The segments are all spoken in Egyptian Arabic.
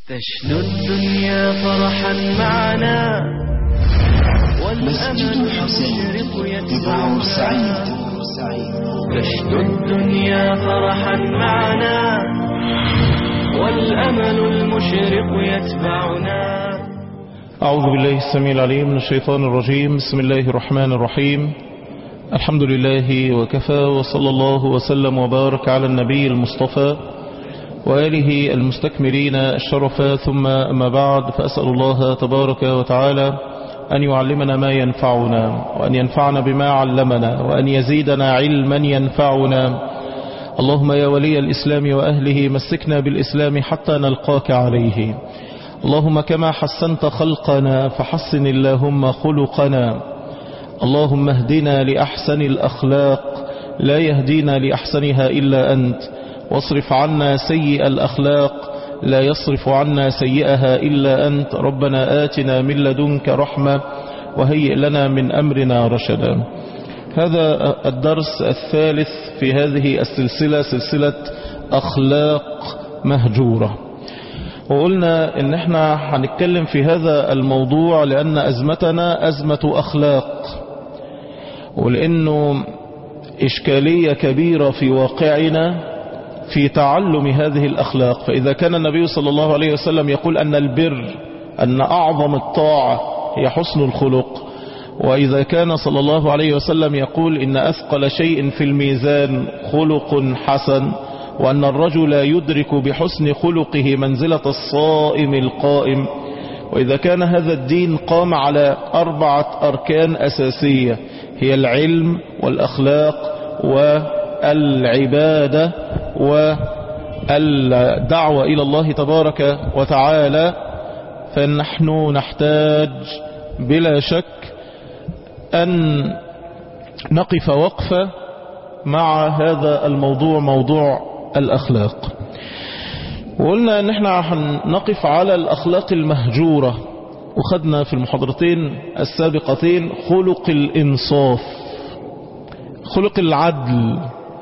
تشنو الدنيا فرحا معنا مسجد والأمل الحسين المشرق ببعور سعيد يتبعنا تشنو الدنيا فرحا معنا والأمل المشرق يتبعنا أعوذ بالله السميع العليم من الشيطان الرجيم بسم الله الرحمن الرحيم الحمد لله وكفى وصلى الله وسلم وبارك على النبي المصطفى وآله المستكملين الشرف ثم أما بعد فأسأل الله تبارك وتعالى أن يعلمنا ما ينفعنا وأن ينفعنا بما علمنا وأن يزيدنا علما ينفعنا اللهم يا ولي الإسلام وأهله مسكنا بالإسلام حتى نلقاك عليه اللهم كما حسنت خلقنا فحسن اللهم خلقنا اللهم اهدنا لأحسن الأخلاق لا يهدينا لأحسنها إلا أنت واصرف عنا سيء الأخلاق لا يصرف عنا سيئها إلا أنت ربنا آتنا من لدنك رحمة وهيئ لنا من أمرنا رشدا هذا الدرس الثالث في هذه السلسلة سلسلة أخلاق مهجورة وقلنا ان احنا هنتكلم في هذا الموضوع لان ازمتنا ازمة اخلاق ولانه اشكالية كبيرة في واقعنا في تعلم هذه الاخلاق فاذا كان النبي صلى الله عليه وسلم يقول ان البر ان اعظم الطاعة هي حسن الخلق واذا كان صلى الله عليه وسلم يقول ان اثقل شيء في الميزان خلق حسن وأن الرجل يدرك بحسن خلقه منزلة الصائم القائم وإذا كان هذا الدين قام على أربعة أركان أساسية هي العلم والأخلاق والعبادة والدعوة إلى الله تبارك وتعالى فنحن نحتاج بلا شك أن نقف وقفة مع هذا الموضوع موضوع الأخلاق وقلنا ان احنا هنقف على الأخلاق المهجورة وخدنا في المحاضرتين السابقتين خلق الإنصاف خلق العدل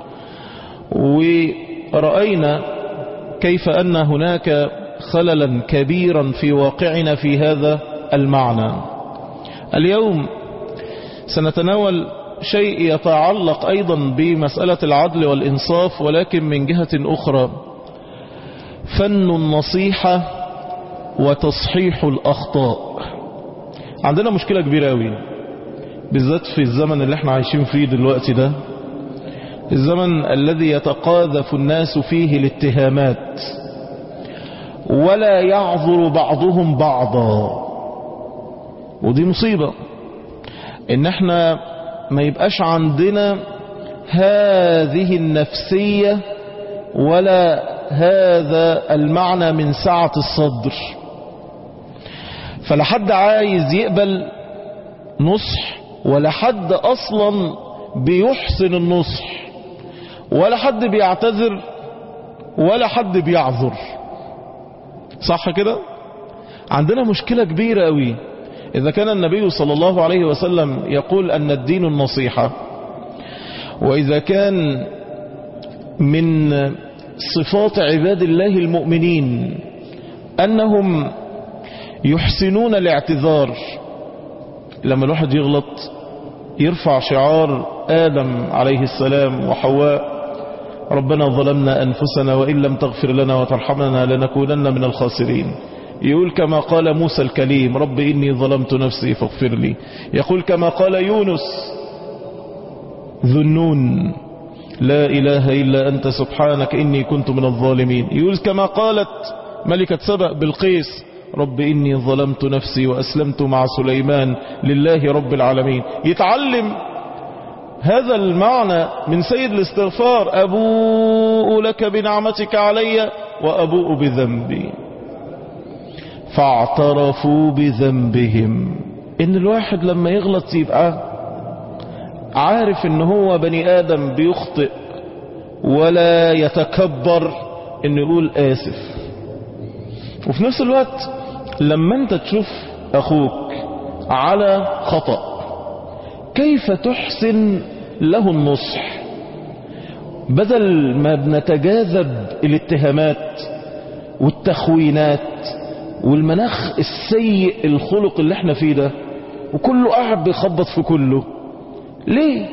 ورأينا كيف أن هناك خللا كبيرا في واقعنا في هذا المعنى اليوم سنتناول شيء يتعلق أيضا بمسألة العدل والإنصاف ولكن من جهة أخرى فن النصيحة وتصحيح الأخطاء عندنا مشكلة كبيرة أوي بالذات في الزمن اللي احنا عايشين فيه دلوقتي ده الزمن الذي يتقاذف الناس فيه الاتهامات ولا يعذر بعضهم بعضا ودي مصيبة ان احنا ما يبقاش عندنا هذه النفسية ولا هذا المعنى من سعة الصدر فلا حد عايز يقبل نصح ولا حد اصلا بيحسن النصح ولا حد بيعتذر ولا حد بيعذر صح كده عندنا مشكلة كبيرة قوي إذا كان النبي صلى الله عليه وسلم يقول أن الدين النصيحة وإذا كان من صفات عباد الله المؤمنين أنهم يحسنون الاعتذار لما الواحد يغلط يرفع شعار آدم عليه السلام وحواء ربنا ظلمنا أنفسنا وإن لم تغفر لنا وترحمنا لنكونن من الخاسرين يقول كما قال موسى الكليم رب إني ظلمت نفسي فاغفر لي يقول كما قال يونس ذنون لا إله إلا أنت سبحانك إني كنت من الظالمين يقول كما قالت ملكة سبأ بالقيس رب إني ظلمت نفسي وأسلمت مع سليمان لله رب العالمين يتعلم هذا المعنى من سيد الاستغفار أبوء لك بنعمتك علي وأبوء بذنبي فاعترفوا بذنبهم ان الواحد لما يغلط يبقى عارف ان هو بني ادم بيخطئ ولا يتكبر انه يقول اسف وفي نفس الوقت لما انت تشوف اخوك على خطأ كيف تحسن له النصح بدل ما بنتجاذب الاتهامات والتخوينات والمناخ السيء الخلق اللي احنا فيه ده وكله قاعد بيخبط في كله ليه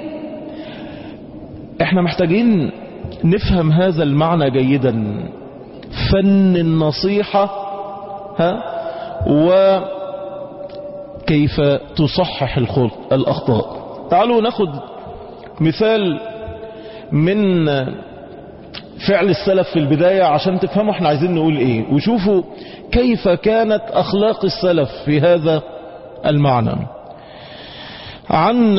احنا محتاجين نفهم هذا المعنى جيدا فن النصيحة ها وكيف تصحح الخلق الأخطاء تعالوا ناخد مثال من فعل السلف في البداية عشان تفهموا احنا عايزين نقول ايه وشوفوا كيف كانت اخلاق السلف في هذا المعنى عن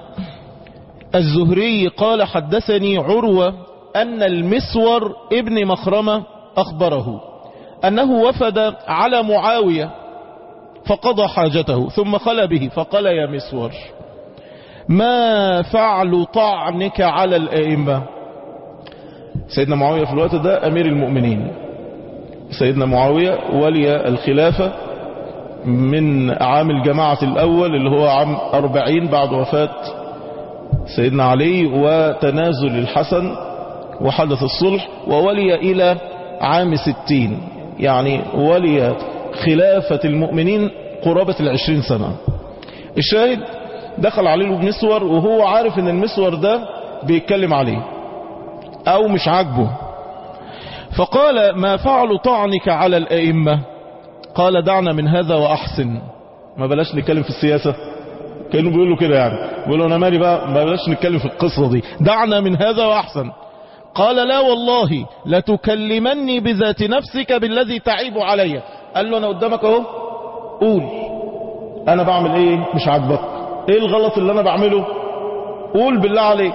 الزهري قال حدثني عروة أن المسور ابن مخرمة أخبره أنه وفد على معاوية فقضى حاجته ثم خلى به فقال يا مسور ما فعل طعنك على الأئمة سيدنا معاوية في الوقت ده أمير المؤمنين سيدنا معاوية ولي الخلافة من عام الجماعة الأول اللي هو عام أربعين بعد وفاة سيدنا علي وتنازل الحسن وحدث الصلح وولي إلى عام ستين يعني ولي خلافة المؤمنين قرابة العشرين سنة الشاهد دخل عليه المسور وهو عارف ان المسور ده بيتكلم عليه او مش عاجبه فقال ما فعل طعنك على الائمة قال دعنا من هذا واحسن ما بلاش نتكلم في السياسة كانوا بيقولوا كده يعني بيقولوا انا مالي بقى ما بلاش نتكلم في القصة دي دعنا من هذا واحسن قال لا والله لتكلمني بذات نفسك بالذي تعيب علي قال له انا قدامك اهو قول انا بعمل ايه مش عاجبك ايه الغلط اللي انا بعمله قول بالله عليك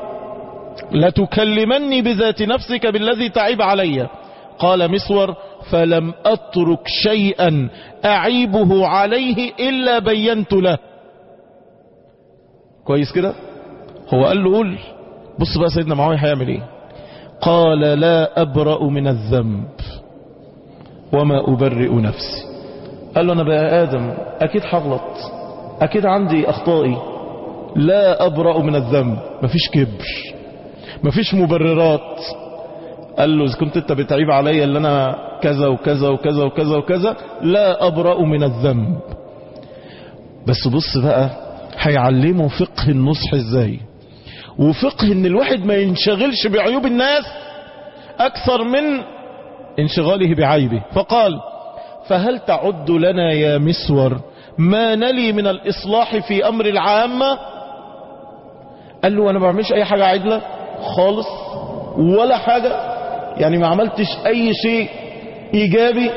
لتكلمني بذات نفسك بالذي تعيب علي قال مسور فلم اترك شيئا اعيبه عليه الا بينت له كويس كده هو قال له قول بص بقى سيدنا معاوية هيعمل ايه قال لا ابرأ من الذنب وما ابرئ نفسي قال له انا بقى ادم اكيد هغلط اكيد عندي اخطائي لا ابرأ من الذنب مفيش كبر مفيش مبررات قال له اذا كنت انت بتعيب عليا اللي انا كذا وكذا وكذا وكذا وكذا لا ابرأ من الذنب بس بص بقى هيعلمه فقه النصح ازاي وفقه ان الواحد ما ينشغلش بعيوب الناس اكثر من انشغاله بعيبه فقال فهل تعد لنا يا مسور ما نلي من الاصلاح في امر العامة قال له انا ما بعملش اي حاجة عدلة خالص ولا حاجة يعني ما عملتش اي شيء ايجابي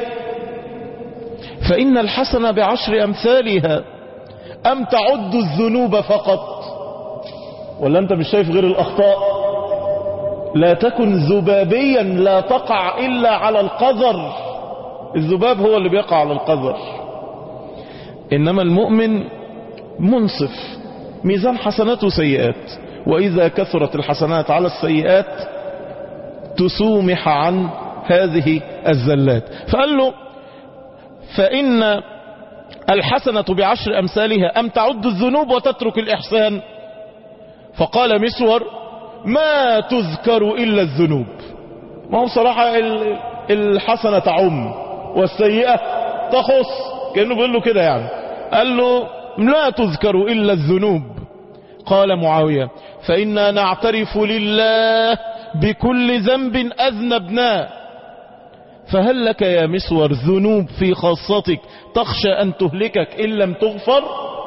فان الحسنة بعشر امثالها ام تعد الذنوب فقط ولا انت مش شايف غير الاخطاء لا تكن ذبابيا لا تقع الا على القذر الذباب هو اللي بيقع على القذر انما المؤمن منصف ميزان حسنات وسيئات واذا كثرت الحسنات على السيئات تسومح عن هذه الزلات فقال له فان الحسنة بعشر امثالها ام تعد الذنوب وتترك الاحسان فقال مسور ما تذكر إلا الذنوب ما هو صراحة الحسنة تعم والسيئة تخص كأنه بيقول له كده يعني قال له لا تذكر إلا الذنوب قال معاوية فإنا نعترف لله بكل ذنب أذنبناه فهل لك يا مسور ذنوب في خاصتك تخشى أن تهلكك إن لم تغفر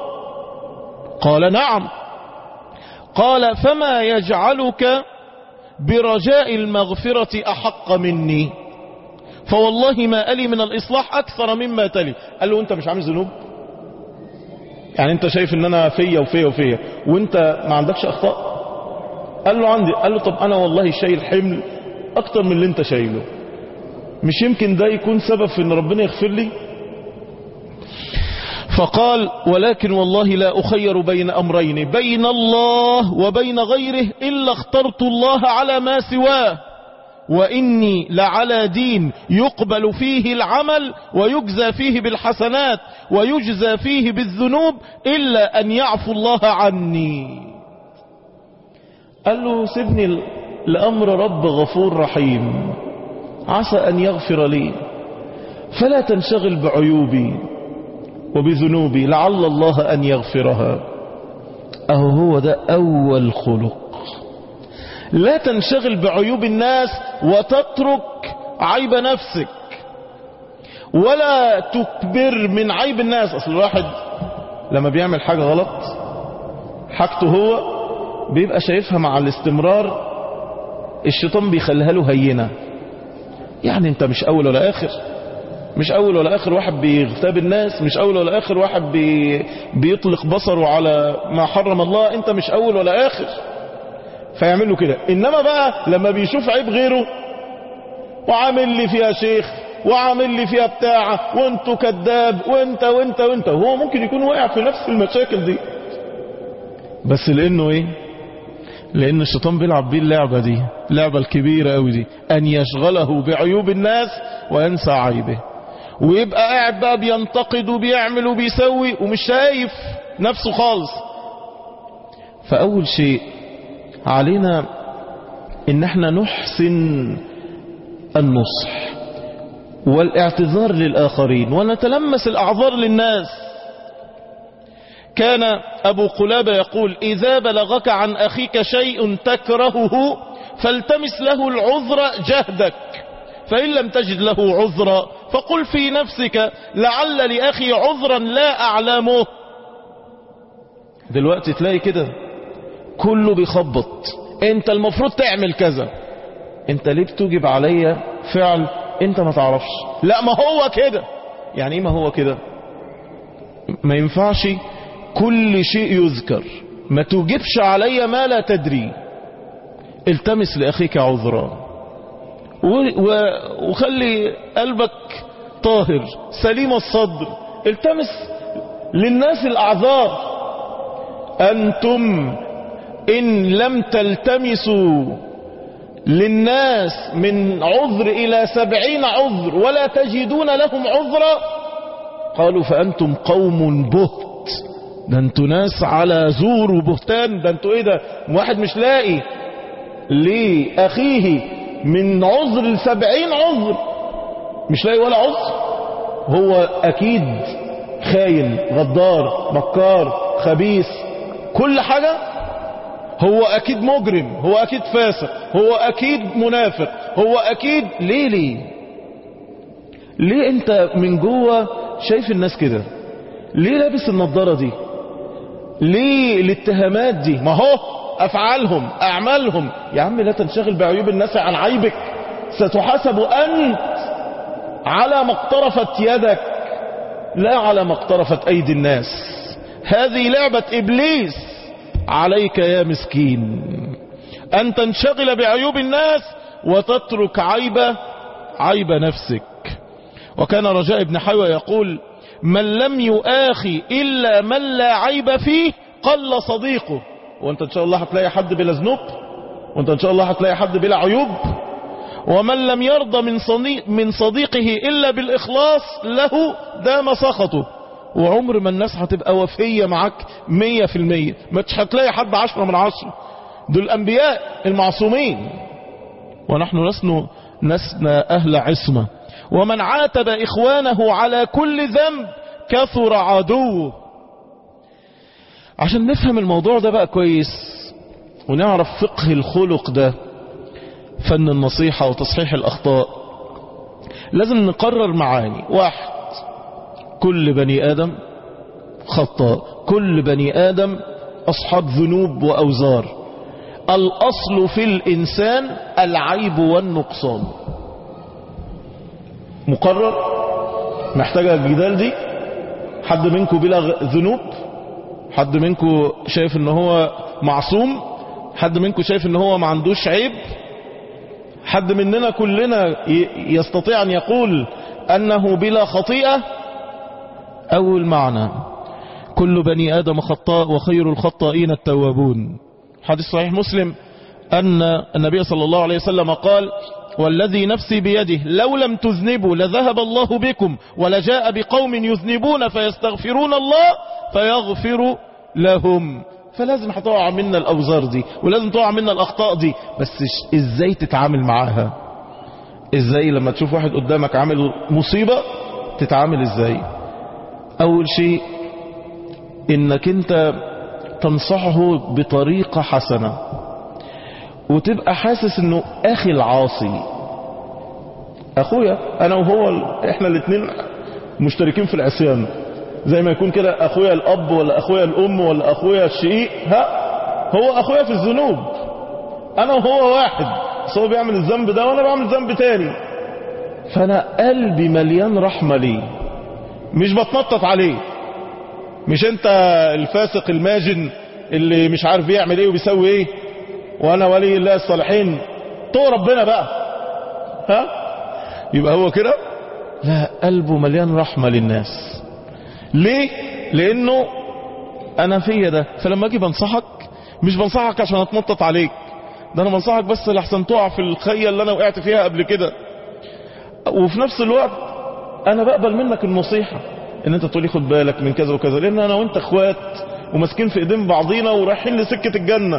قال نعم قال فما يجعلك برجاء المغفرة أحق مني فوالله ما ألي من الإصلاح أكثر مما تلي قال له أنت مش عامل ذنوب يعني أنت شايف أن أنا فيا وفيا وفيا وأنت ما عندكش أخطاء قال له عندي قال له طب أنا والله شايل حمل أكتر من اللي أنت شايله مش يمكن ده يكون سبب في أن ربنا يغفر لي فقال ولكن والله لا أخير بين أمرين بين الله وبين غيره إلا اخترت الله على ما سواه وإني لعلى دين يقبل فيه العمل ويجزى فيه بالحسنات ويجزى فيه بالذنوب إلا أن يعفو الله عني قال له سيبني لأمر رب غفور رحيم عسى أن يغفر لي فلا تنشغل بعيوبي وبذنوبي لعل الله أن يغفرها أهو هو ده أول خلق لا تنشغل بعيوب الناس وتترك عيب نفسك ولا تكبر من عيب الناس أصل الواحد لما بيعمل حاجة غلط حاجته هو بيبقى شايفها مع الاستمرار الشيطان بيخليها له هينة يعني انت مش اول ولا اخر مش اول ولا اخر واحد بيغتاب الناس مش اول ولا اخر واحد بي بيطلق بصره على ما حرم الله انت مش اول ولا اخر فيعمل له كده انما بقى لما بيشوف عيب غيره وعامل لي فيها شيخ وعامل لي فيها بتاعة وانتو كذاب وانت وانت وانت هو ممكن يكون واقع في نفس المشاكل دي بس لانه ايه لان الشيطان بيلعب بيه اللعبة دي اللعبة الكبيرة قوي دي ان يشغله بعيوب الناس وينسى عيبه ويبقى قاعد بقى بينتقد وبيعمل وبيسوي ومش شايف نفسه خالص فاول شيء علينا ان احنا نحسن النصح والاعتذار للآخرين ونتلمس الأعذار للناس كان أبو قلابة يقول إذا بلغك عن أخيك شيء تكرهه فالتمس له العذر جهدك فإن لم تجد له عذرا فقل في نفسك لعل لأخي عذرا لا أعلمه دلوقتي تلاقي كده كله بيخبط انت المفروض تعمل كذا انت ليه بتوجب عليا فعل انت ما تعرفش لا ما هو كده يعني ايه ما هو كده ما ينفعش كل شيء يذكر ما توجبش علي ما لا تدري التمس لأخيك عذرا وخلي قلبك طاهر سليم الصدر التمس للناس الأعذار أنتم إن لم تلتمسوا للناس من عذر إلى سبعين عذر ولا تجدون لهم عذرا قالوا فأنتم قوم بهت ده انتوا ناس على زور وبهتان ده انتوا ايه ده واحد مش لاقي لأخيه من عذر لسبعين عذر مش لاقي ولا عذر هو أكيد خاين غدار مكار خبيث كل حاجة هو اكيد مجرم هو اكيد فاسق هو اكيد منافق هو اكيد ليه ليه ليه انت من جوه شايف الناس كده ليه لابس النضارة دي ليه الاتهامات دي ما هو افعالهم اعمالهم يا عم لا تنشغل بعيوب الناس عن عيبك ستحاسب انت على ما اقترفت يدك لا على ما اقترفت ايدي الناس هذه لعبة ابليس عليك يا مسكين أن تنشغل بعيوب الناس وتترك عيب عيب نفسك وكان رجاء بن حيوى يقول من لم يؤاخي إلا من لا عيب فيه قل صديقه وانت ان شاء الله هتلاقي حد بلا ذنوب وانت ان شاء الله هتلاقي حد بلا عيوب ومن لم يرضى من صديق من صديقه إلا بالإخلاص له دام سخطه وعمر ما الناس هتبقى وفية معاك مية في المية مش هتلاقي حد عشرة من عشرة دول الأنبياء المعصومين ونحن لسنا لسنا أهل عصمة ومن عاتب إخوانه على كل ذنب كثر عدوه عشان نفهم الموضوع ده بقى كويس ونعرف فقه الخلق ده فن النصيحة وتصحيح الأخطاء لازم نقرر معاني واحد كل بني آدم خطاء كل بني آدم أصحاب ذنوب وأوزار الأصل في الإنسان العيب والنقصان مقرر محتاجة الجدال دي حد منكم بلا ذنوب حد منكم شايف ان هو معصوم حد منكم شايف ان هو ما عندوش عيب حد مننا كلنا يستطيع ان يقول انه بلا خطيئة اول معنى كل بني ادم خطاء وخير الخطائين التوابون حديث صحيح مسلم ان النبي صلى الله عليه وسلم قال والذي نفسي بيده لو لم تذنبوا لذهب الله بكم ولجاء بقوم يذنبون فيستغفرون الله فيغفر لهم فلازم هتقع منا الأوزار دي ولازم تقع منا الأخطاء دي بس ازاي تتعامل معاها ازاي لما تشوف واحد قدامك عامل مصيبة تتعامل ازاي اول شيء انك انت تنصحه بطريقة حسنة وتبقى حاسس انه اخي العاصي اخويا انا وهو ال- احنا الاثنين مشتركين في العصيان زي ما يكون كده اخويا الاب ولا اخويا الام ولا اخويا الشقيق ها هو اخويا في الذنوب انا وهو واحد بس هو بيعمل الذنب ده وانا بعمل ذنب تاني فانا قلبي مليان رحمة ليه مش بتنطط عليه مش انت الفاسق الماجن اللي مش عارف بيعمل ايه وبيسوي ايه وانا ولي الله الصالحين تو ربنا بقى ها يبقى هو كده لا قلبه مليان رحمة للناس ليه لانه انا فيا ده فلما اجي بنصحك مش بنصحك عشان اتنطط عليك ده انا بنصحك بس لحسن تقع في الخية اللي انا وقعت فيها قبل كده وفي نفس الوقت انا بقبل منك النصيحة ان انت تقولي خد بالك من كذا وكذا لان انا وانت اخوات وماسكين في ايدين بعضينا ورايحين لسكة الجنة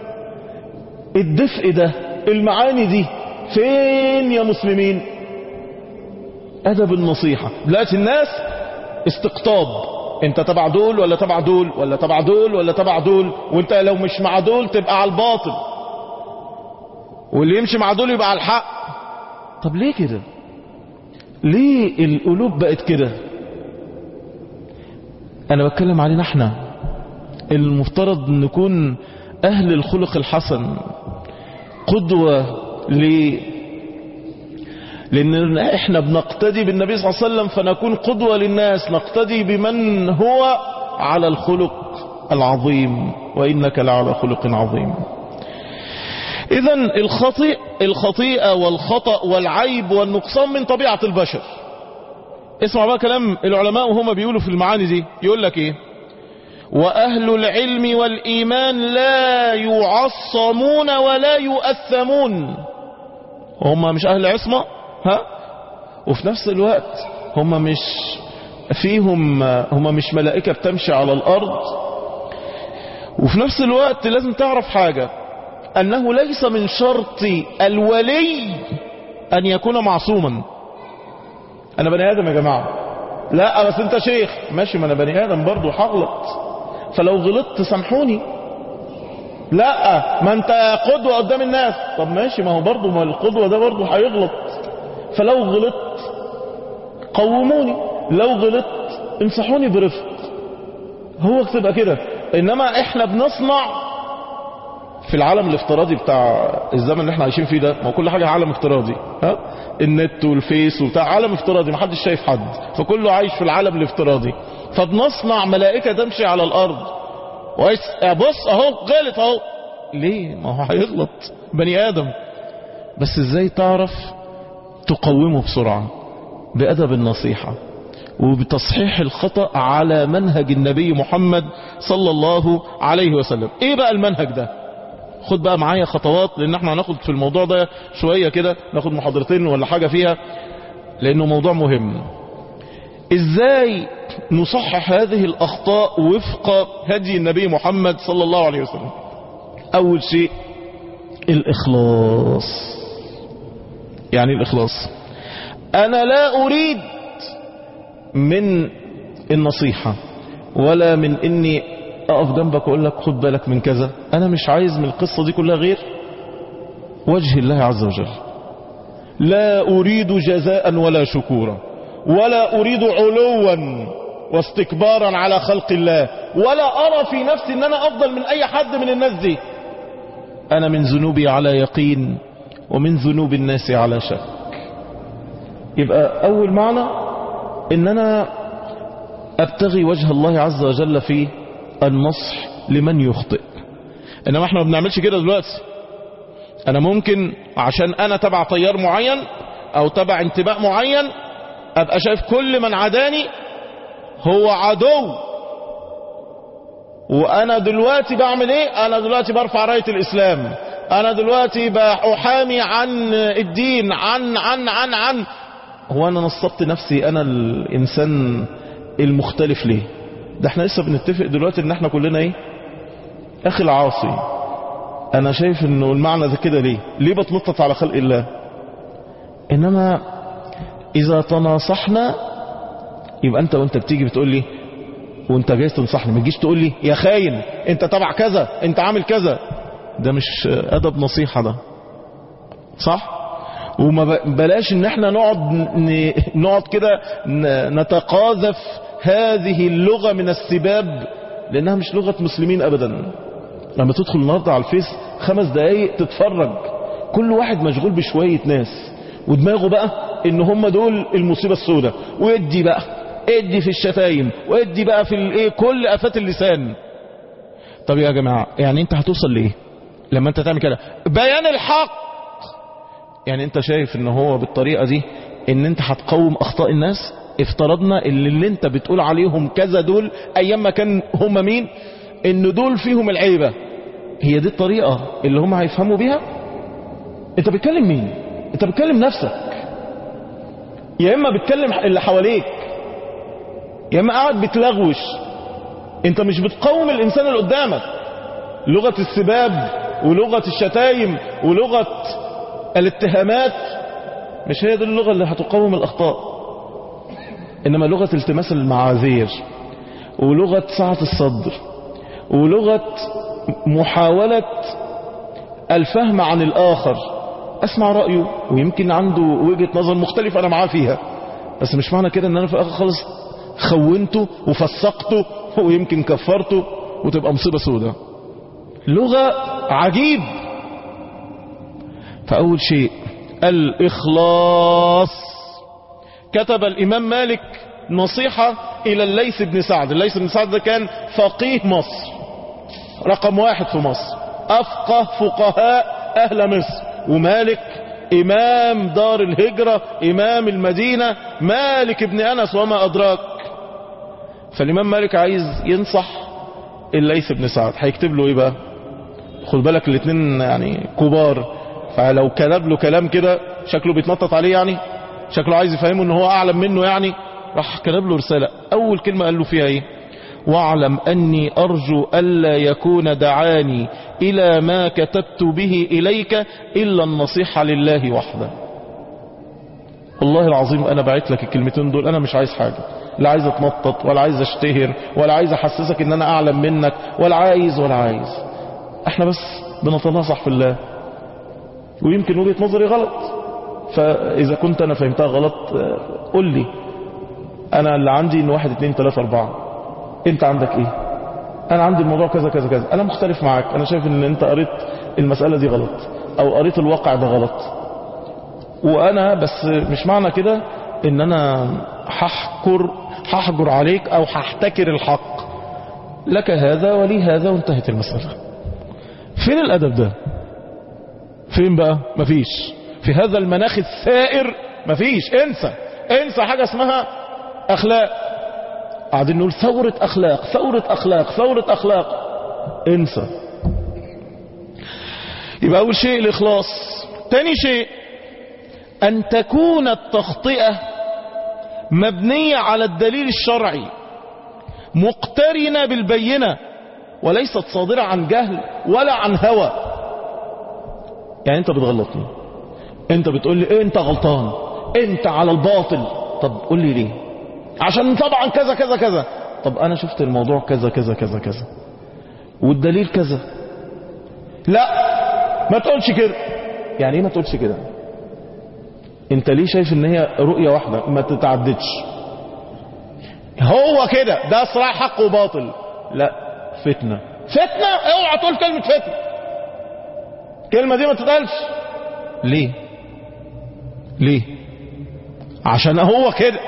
الدفء ده المعاني دي فين يا مسلمين ادب النصيحة دلوقتي الناس استقطاب انت تبع دول ولا تبع دول ولا تبع دول ولا تبع دول وانت لو مش مع دول تبقى على الباطل واللي يمشي مع دول يبقى على الحق طب ليه كده ليه القلوب بقت كده انا بتكلم علينا احنا المفترض نكون اهل الخلق الحسن قدوة ل لان احنا بنقتدي بالنبي صلى الله عليه وسلم فنكون قدوة للناس نقتدي بمن هو على الخلق العظيم وانك لعلى خلق عظيم اذا الخطيء الخطيئة والخطأ والعيب والنقصان من طبيعة البشر اسمع بقى كلام العلماء وهم بيقولوا في المعاني دي يقول لك ايه واهل العلم والايمان لا يعصمون ولا يؤثمون هم مش اهل عصمة ها وفي نفس الوقت هم مش فيهم هم مش ملائكة بتمشي على الارض وفي نفس الوقت لازم تعرف حاجة انه ليس من شرط الولي ان يكون معصوما انا بني ادم يا جماعة لا بس انت شيخ ماشي ما انا بني ادم برضو هغلط فلو غلطت سامحوني لا ما انت قدوة قدام الناس طب ماشي ما هو برضو ما القدوة ده برضو هيغلط فلو غلطت قوموني لو غلطت انصحوني برفق هو تبقى كده انما احنا بنصنع في العالم الافتراضي بتاع الزمن اللي احنا عايشين فيه ده ما هو كل حاجة عالم افتراضي ها النت والفيس وبتاع عالم افتراضي ما حدش شايف حد فكله عايش في العالم الافتراضي فبنصنع ملائكة تمشي على الارض ويس بص اهو غلط اهو ليه ما هو هيغلط بني ادم بس ازاي تعرف تقومه بسرعة بأدب النصيحة وبتصحيح الخطأ على منهج النبي محمد صلى الله عليه وسلم ايه بقى المنهج ده خد بقى معايا خطوات لان احنا هناخد في الموضوع ده شوية كده ناخد محاضرتين ولا حاجة فيها لانه موضوع مهم ازاي نصحح هذه الاخطاء وفق هدي النبي محمد صلى الله عليه وسلم اول شيء الاخلاص يعني الاخلاص انا لا اريد من النصيحة ولا من اني اقف جنبك واقول لك خد بالك من كذا انا مش عايز من القصة دي كلها غير وجه الله عز وجل لا اريد جزاء ولا شكورا ولا اريد علوا واستكبارا على خلق الله ولا ارى في نفسي ان انا افضل من اي حد من الناس دي انا من ذنوبي على يقين ومن ذنوب الناس على شك يبقى اول معنى ان انا ابتغي وجه الله عز وجل في النصح لمن يخطئ انما احنا ما بنعملش كده دلوقتي انا ممكن عشان انا تبع تيار معين او تبع انتماء معين ابقى شايف كل من عداني هو عدو وانا دلوقتي بعمل ايه انا دلوقتي برفع راية الاسلام انا دلوقتي بحامي عن الدين عن عن عن عن هو انا نصبت نفسي انا الانسان المختلف ليه ده احنا لسه بنتفق دلوقتي ان احنا كلنا ايه اخي العاصي انا شايف انه المعنى ده كده ليه ليه بتنطط على خلق الله إنما إذا تناصحنا يبقى أنت وأنت بتيجي بتقول لي وأنت جاي تنصحني ما تجيش تقول لي يا خاين أنت تبع كذا أنت عامل كذا ده مش أدب نصيحة ده صح وما ب- بلاش ان احنا نقعد ن- نقعد كده ن- نتقاذف هذه اللغة من السباب لانها مش لغة مسلمين ابدا لما تدخل النهارده على الفيس خمس دقايق تتفرج كل واحد مشغول بشوية ناس ودماغه بقى ان هم دول المصيبة السوداء وادي بقى ادي في الشتايم وادي بقى في الايه كل افات اللسان طب يا جماعة يعني انت هتوصل لايه لما انت تعمل كده بيان الحق يعني انت شايف ان هو بالطريقة دي ان انت هتقوم اخطاء الناس افترضنا اللي, اللي انت بتقول عليهم كذا دول ايام ما كان هم مين ان دول فيهم العيبة هي دي الطريقة اللي هم هيفهموا بيها انت بتكلم مين انت بتكلم نفسك يا اما بتكلم اللي حواليك يا اما قاعد بتلغوش انت مش بتقوم الانسان اللي قدامك لغة السباب ولغة الشتايم ولغة الاتهامات مش هي دي اللغة اللي هتقوم الأخطاء إنما لغة التماس المعاذير ولغة سعة الصدر ولغة محاولة الفهم عن الآخر أسمع رأيه ويمكن عنده وجهة نظر مختلفة أنا معاه فيها بس مش معنى كده إن أنا في الآخر خالص خونته وفسقته ويمكن كفرته وتبقى مصيبة سوداء لغة عجيب فأول شيء الإخلاص كتب الإمام مالك نصيحة إلى الليث بن سعد الليث بن سعد ده كان فقيه مصر رقم واحد في مصر أفقه فقهاء أهل مصر ومالك إمام دار الهجرة إمام المدينة مالك ابن أنس وما أدراك فالإمام مالك عايز ينصح الليث بن سعد هيكتب له إيه بقى خد بالك الاثنين يعني كبار فلو كتب له كلام كده شكله بيتنطط عليه يعني شكله عايز يفهمه ان هو اعلم منه يعني راح كتب له رسالة اول كلمة قال له فيها ايه واعلم اني ارجو الا يكون دعاني الى ما كتبت به اليك الا النصيحة لله وحده والله العظيم انا بعت لك الكلمتين دول انا مش عايز حاجة لا عايز اتنطط ولا عايز اشتهر ولا عايز احسسك ان انا اعلم منك ولا عايز ولا عايز احنا بس بنتناصح في الله ويمكن وجهة نظري غلط فاذا كنت انا فهمتها غلط آه، قول لي انا اللي عندي ان واحد اتنين تلاتة اربعة انت عندك ايه انا عندي الموضوع كذا كذا كذا انا مختلف معاك انا شايف ان انت قريت المسألة دي غلط او قريت الواقع ده غلط وانا بس مش معنى كده ان انا هحكر هحجر عليك او هحتكر الحق لك هذا ولي هذا وانتهت المسألة فين الادب ده فين بقى مفيش في هذا المناخ الثائر مفيش انسى انسى حاجة اسمها اخلاق قاعدين نقول ثورة اخلاق ثورة اخلاق ثورة اخلاق انسى يبقى اول شيء الاخلاص تاني شيء ان تكون التخطئة مبنية على الدليل الشرعي مقترنة بالبينة وليست صادرة عن جهل ولا عن هوى يعني انت بتغلطني انت بتقول لي إيه انت غلطان انت على الباطل طب قول لي ليه عشان طبعا كذا كذا كذا طب انا شفت الموضوع كذا كذا كذا كذا والدليل كذا لا ما تقولش كده يعني ايه ما تقولش كده انت ليه شايف ان هي رؤية واحدة ما تتعددش هو كده ده صراع حق وباطل لا فتنة فتنة اوعى تقول كلمة فتنة الكلمة دي ما تتقالش ليه ليه عشان هو كده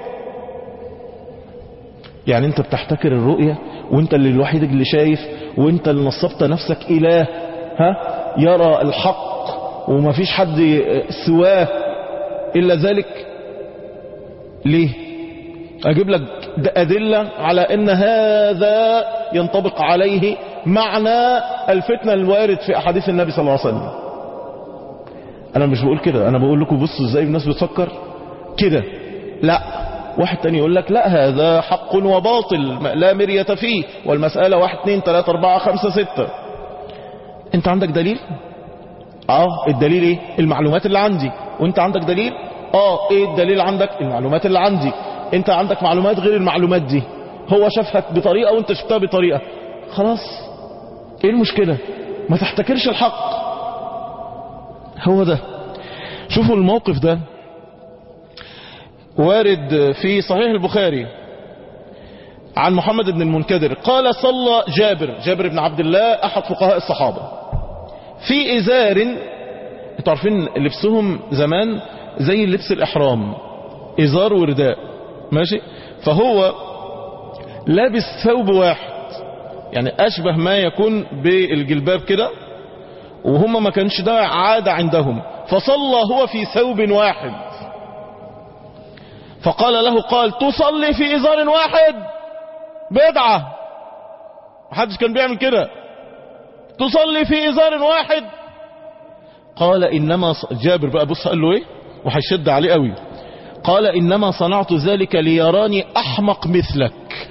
يعني انت بتحتكر الرؤية وانت اللي الوحيد اللي شايف وانت اللي نصبت نفسك اله ها يرى الحق ومفيش حد سواه الا ذلك ليه اجيب لك ادلة على ان هذا ينطبق عليه معنى الفتنة الوارد في احاديث النبي صلى الله عليه وسلم انا مش بقول كده انا بقول لكم بصوا ازاي الناس بتفكر كده لا واحد تاني يقول لك لا هذا حق وباطل لا مرية فيه والمسألة واحد اتنين تلاتة اربعة خمسة ستة انت عندك دليل اه الدليل ايه المعلومات اللي عندي وانت عندك دليل اه ايه الدليل عندك المعلومات اللي عندي انت عندك معلومات غير المعلومات دي هو شافها بطريقة وانت شفتها بطريقة خلاص ايه المشكلة ما تحتكرش الحق هو ده شوفوا الموقف ده وارد في صحيح البخاري عن محمد بن المنكدر قال صلى جابر جابر بن عبد الله أحد فقهاء الصحابة في إزار انتوا عارفين لبسهم زمان زي لبس الإحرام إزار ورداء ماشي فهو لابس ثوب واحد يعني أشبه ما يكون بالجلباب كده وهم ما كانش ده عادة عندهم فصلى هو في ثوب واحد فقال له قال تصلي في إزار واحد بدعة محدش كان بيعمل كده تصلي في إزار واحد قال إنما ص... جابر بقى بص قال له إيه وهيشد عليه قوي قال إنما صنعت ذلك ليراني أحمق مثلك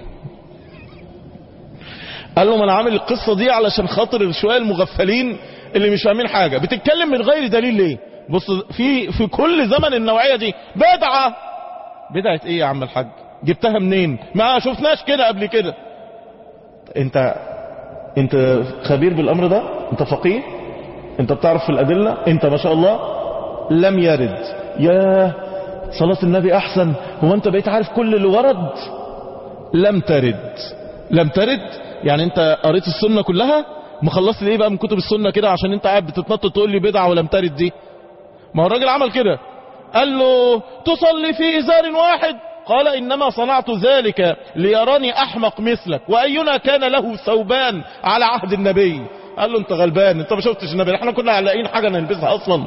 قال له ما أنا عامل القصة دي علشان خاطر شوية المغفلين اللي مش فاهمين حاجة بتتكلم من غير دليل ليه بص في في كل زمن النوعية دي بدعة بدعة ايه يا عم الحاج جبتها منين ما شفناش كده قبل كده انت انت خبير بالامر ده انت فقيه انت بتعرف في الادلة انت ما شاء الله لم يرد يا صلاة النبي احسن هو انت بقيت عارف كل اللي ورد لم ترد لم ترد يعني انت قريت السنة كلها مخلصت ليه بقى من كتب السنة كده عشان انت قاعد بتتنطط تقول لي بدعة ولم ترد دي ما هو الراجل عمل كده قال له تصلي في إزار واحد قال إنما صنعت ذلك ليراني أحمق مثلك وأينا كان له ثوبان على عهد النبي قال له انت غلبان انت ما شفتش النبي احنا كنا علاقين حاجة نلبسها أصلا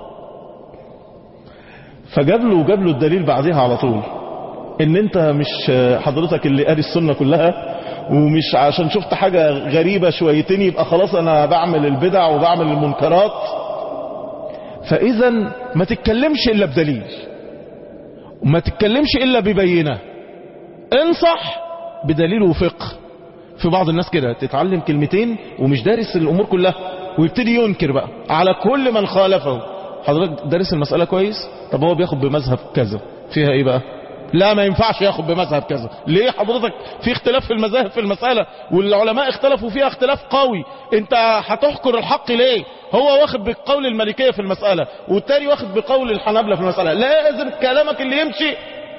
فجاب له جاب له الدليل بعدها على طول ان انت مش حضرتك اللي قاري السنة كلها ومش عشان شفت حاجة غريبة شويتين يبقى خلاص انا بعمل البدع وبعمل المنكرات فاذا ما تتكلمش الا بدليل وما تتكلمش الا ببينة انصح بدليل وفقه في بعض الناس كده تتعلم كلمتين ومش دارس الامور كلها ويبتدي ينكر بقى على كل من خالفه حضرتك دارس المسألة كويس طب هو بياخد بمذهب كذا فيها ايه بقى لا ما ينفعش ياخد بمذهب كذا ليه حضرتك في اختلاف في المذاهب في المسألة والعلماء اختلفوا فيها اختلاف قوي انت هتحكر الحق ليه هو واخد بقول المالكية في المسألة والتاني واخد بقول الحنابلة في المسألة لازم كلامك اللي يمشي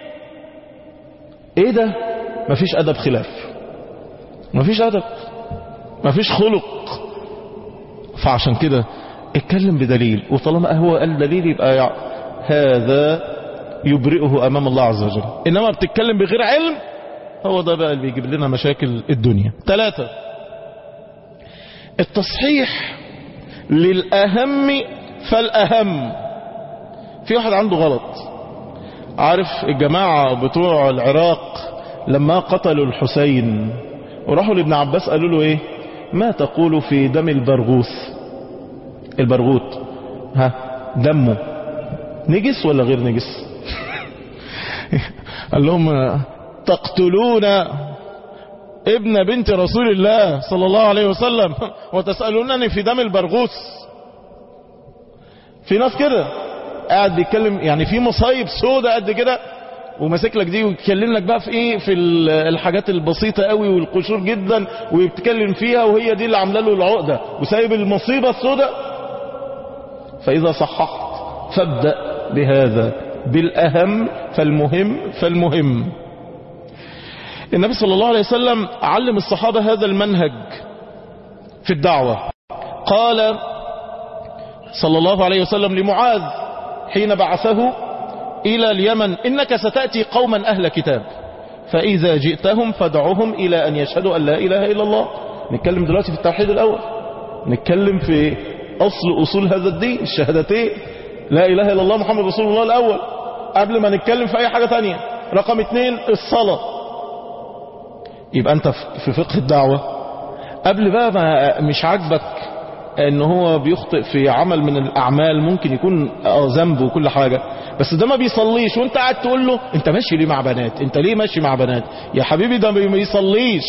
ايه ده مفيش ادب خلاف مفيش ادب مفيش خلق فعشان كده اتكلم بدليل وطالما هو قال دليل يبقى هذا يبرئه امام الله عز وجل انما بتتكلم بغير علم هو ده بقى اللي بيجيب لنا مشاكل الدنيا ثلاثة التصحيح للأهم فالأهم في واحد عنده غلط عارف الجماعة بتوع العراق لما قتلوا الحسين وراحوا لابن عباس قالوا له ايه ما تقول في دم البرغوث البرغوث ها دمه نجس ولا غير نجس قال لهم تقتلون ابن بنت رسول الله صلى الله عليه وسلم وتسألونني في دم البرغوث في ناس كده قاعد بيتكلم يعني في مصايب سودة قد كده وماسك لك دي ويتكلم لك بقى في ايه في الحاجات البسيطة قوي والقشور جدا ويتكلم فيها وهي دي اللي عامله له العقدة وسايب المصيبة السودة فإذا صححت فابدأ بهذا بالأهم فالمهم فالمهم النبي صلى الله عليه وسلم علم الصحابة هذا المنهج في الدعوة قال صلى الله عليه وسلم لمعاذ حين بعثه إلى اليمن إنك ستأتي قوما أهل كتاب فإذا جئتهم فادعوهم إلى أن يشهدوا أن لا إله إلا الله نتكلم دلوقتي في التوحيد الأول نتكلم في أصل أصول هذا الدين الشهادتين لا إله إلا الله محمد رسول الله الأول قبل ما نتكلم في أي حاجة تانية رقم اتنين الصلاة يبقى أنت في فقه الدعوة قبل بقى ما مش عاجبك ان هو بيخطئ في عمل من الاعمال ممكن يكون ذنب وكل حاجة بس ده ما بيصليش وانت قاعد تقول له انت ماشي ليه مع بنات انت ليه ماشي مع بنات يا حبيبي ده ما بيصليش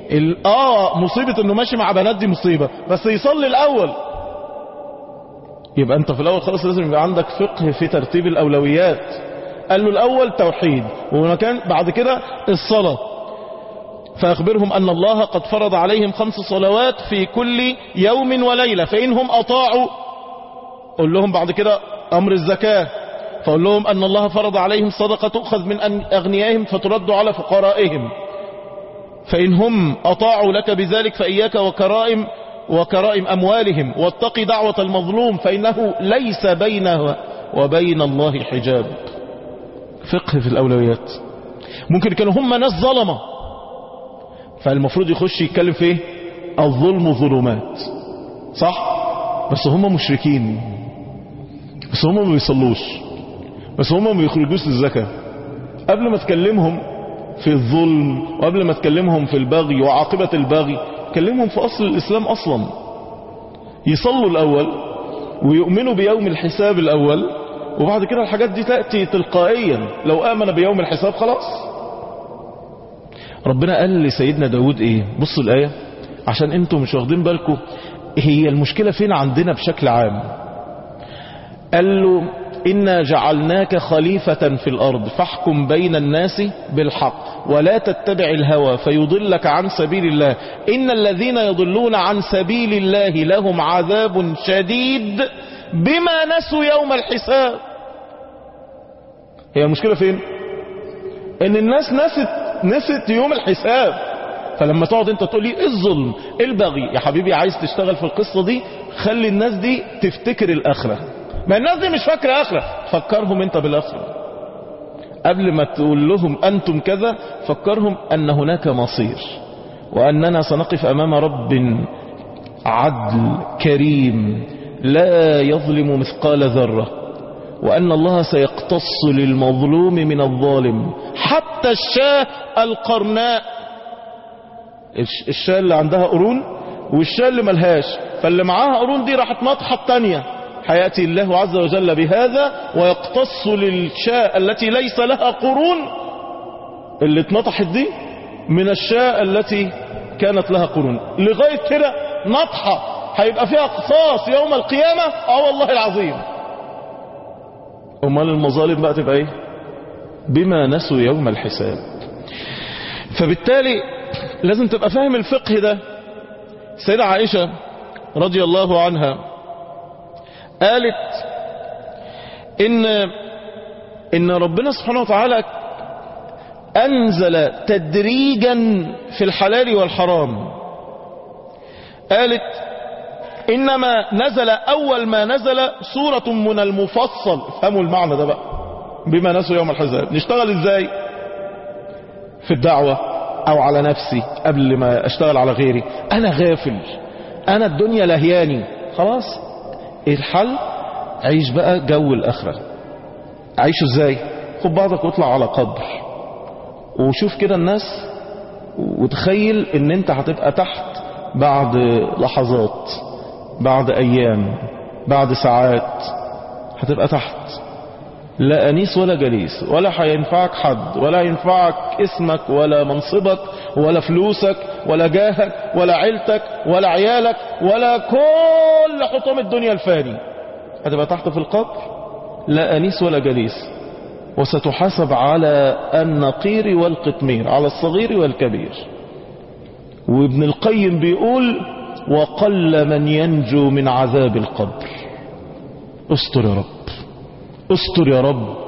اه مصيبة انه ماشي مع بنات دي مصيبة بس يصلي الاول يبقى انت في الاول خالص لازم يبقى عندك فقه في ترتيب الاولويات قال له الاول توحيد ومكان بعد كده الصلاة فاخبرهم ان الله قد فرض عليهم خمس صلوات في كل يوم وليلة فانهم اطاعوا قل لهم بعد كده امر الزكاة فقل لهم ان الله فرض عليهم صدقة تؤخذ من اغنيائهم فترد على فقرائهم فإن هم أطاعوا لك بذلك فإياك وكرائم وكرائم أموالهم واتق دعوة المظلوم فإنه ليس بينها وبين الله حجاب فقه في الأولويات ممكن كانوا هم ناس ظلمة فالمفروض يخش يتكلم في ايه الظلم ظلمات صح بس هم مشركين بس هم ما بيصلوش بس هم ما بيخرجوش الزكاة قبل ما تكلمهم في الظلم وقبل ما تكلمهم في البغي وعاقبة البغي كلمهم في أصل الإسلام أصلا يصلوا الأول ويؤمنوا بيوم الحساب الأول وبعد كده الحاجات دي تأتي تلقائيا لو آمن بيوم الحساب خلاص ربنا قال لسيدنا داود ايه بصوا الآية عشان انتم مش واخدين بالكم هي المشكلة فين عندنا بشكل عام قال له إنا جعلناك خليفة في الأرض فاحكم بين الناس بالحق ولا تتبع الهوى فيضلك عن سبيل الله إن الذين يضلون عن سبيل الله لهم عذاب شديد بما نسوا يوم الحساب هي المشكلة فين ان الناس نست نست يوم الحساب فلما تقعد انت تقول لي ايه الظلم ايه البغي يا حبيبي عايز تشتغل في القصة دي خلي الناس دي تفتكر الاخرة ما الناس دي مش فاكرة اخرة فكرهم انت بالاخرة قبل ما تقول لهم انتم كذا فكرهم ان هناك مصير واننا سنقف امام رب عدل كريم لا يظلم مثقال ذرة وأن الله سيقتص للمظلوم من الظالم حتى الشاة القرناء الشاة اللي عندها قرون والشاة اللي ملهاش فاللي معاها قرون دي راحت نطحة التانية حياتي الله عز وجل بهذا ويقتص للشاة التي ليس لها قرون اللي اتنطحت دي من الشاة التي كانت لها قرون لغاية كده نطحة هيبقى فيها قصاص يوم القيامة اه والله العظيم امال المظالم بقى تبقى ايه بما نسوا يوم الحساب فبالتالي لازم تبقى فاهم الفقه ده سيدة عائشة رضي الله عنها قالت ان ان ربنا سبحانه وتعالى انزل تدريجا في الحلال والحرام قالت إنما نزل أول ما نزل سورة من المفصل فهموا المعنى ده بقى بما نسوا يوم الحزاب نشتغل إزاي في الدعوة أو على نفسي قبل ما أشتغل على غيري أنا غافل أنا الدنيا لهياني خلاص الحل عيش بقى جو الآخرة عيشه إزاي خد بعضك واطلع على قبر وشوف كده الناس وتخيل ان انت هتبقى تحت بعد لحظات بعد ايام بعد ساعات هتبقى تحت لا انيس ولا جليس ولا هينفعك حد ولا ينفعك اسمك ولا منصبك ولا فلوسك ولا جاهك ولا عيلتك ولا عيالك ولا كل حطام الدنيا الفاني هتبقى تحت في القبر لا انيس ولا جليس وستحاسب على النقير والقطمير على الصغير والكبير وابن القيم بيقول وقل من ينجو من عذاب القبر استر يا رب استر يا رب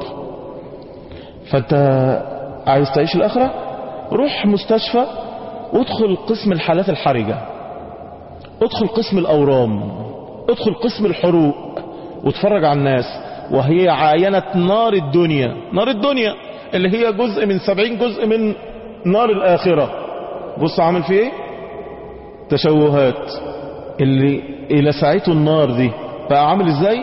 فانت عايز تعيش الاخرة روح مستشفى وادخل قسم الحالات الحرجة ادخل قسم الاورام ادخل قسم الحروق واتفرج على الناس وهي عاينة نار الدنيا نار الدنيا اللي هي جزء من سبعين جزء من نار الآخرة بص عامل فيه ايه تشوهات اللي الى ساعته النار دي بقى عامل ازاي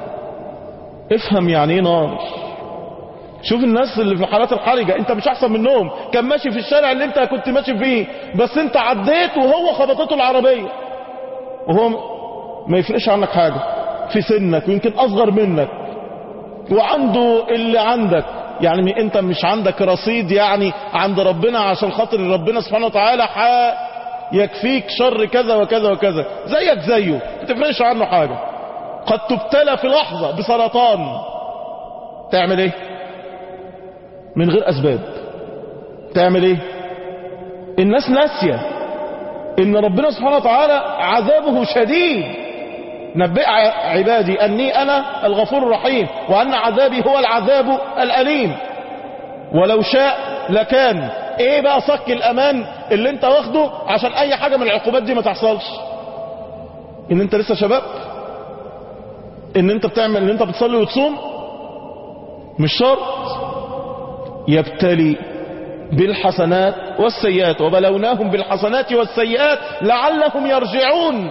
افهم يعني ايه نار شوف الناس اللي في الحالات الحرجة انت مش احسن منهم كان ماشي في الشارع اللي انت كنت ماشي فيه بس انت عديت وهو خبطته العربية وهو ما يفرقش عنك حاجة في سنك ويمكن اصغر منك وعنده اللي عندك يعني انت مش عندك رصيد يعني عند ربنا عشان خاطر ربنا سبحانه وتعالى يكفيك شر كذا وكذا وكذا زيك زيه ما تفرقش عنه حاجة قد تبتلى في لحظة بسرطان تعمل ايه من غير اسباب تعمل ايه الناس ناسية ان ربنا سبحانه وتعالى عذابه شديد نبئ عبادي اني انا الغفور الرحيم وان عذابي هو العذاب الاليم ولو شاء لكان ايه بقى صك الامان اللي انت واخده عشان اي حاجة من العقوبات دي ما تحصلش ان انت لسه شباب ان انت بتعمل ان انت بتصلي وتصوم مش شرط يبتلي بالحسنات والسيئات وبلوناهم بالحسنات والسيئات لعلهم يرجعون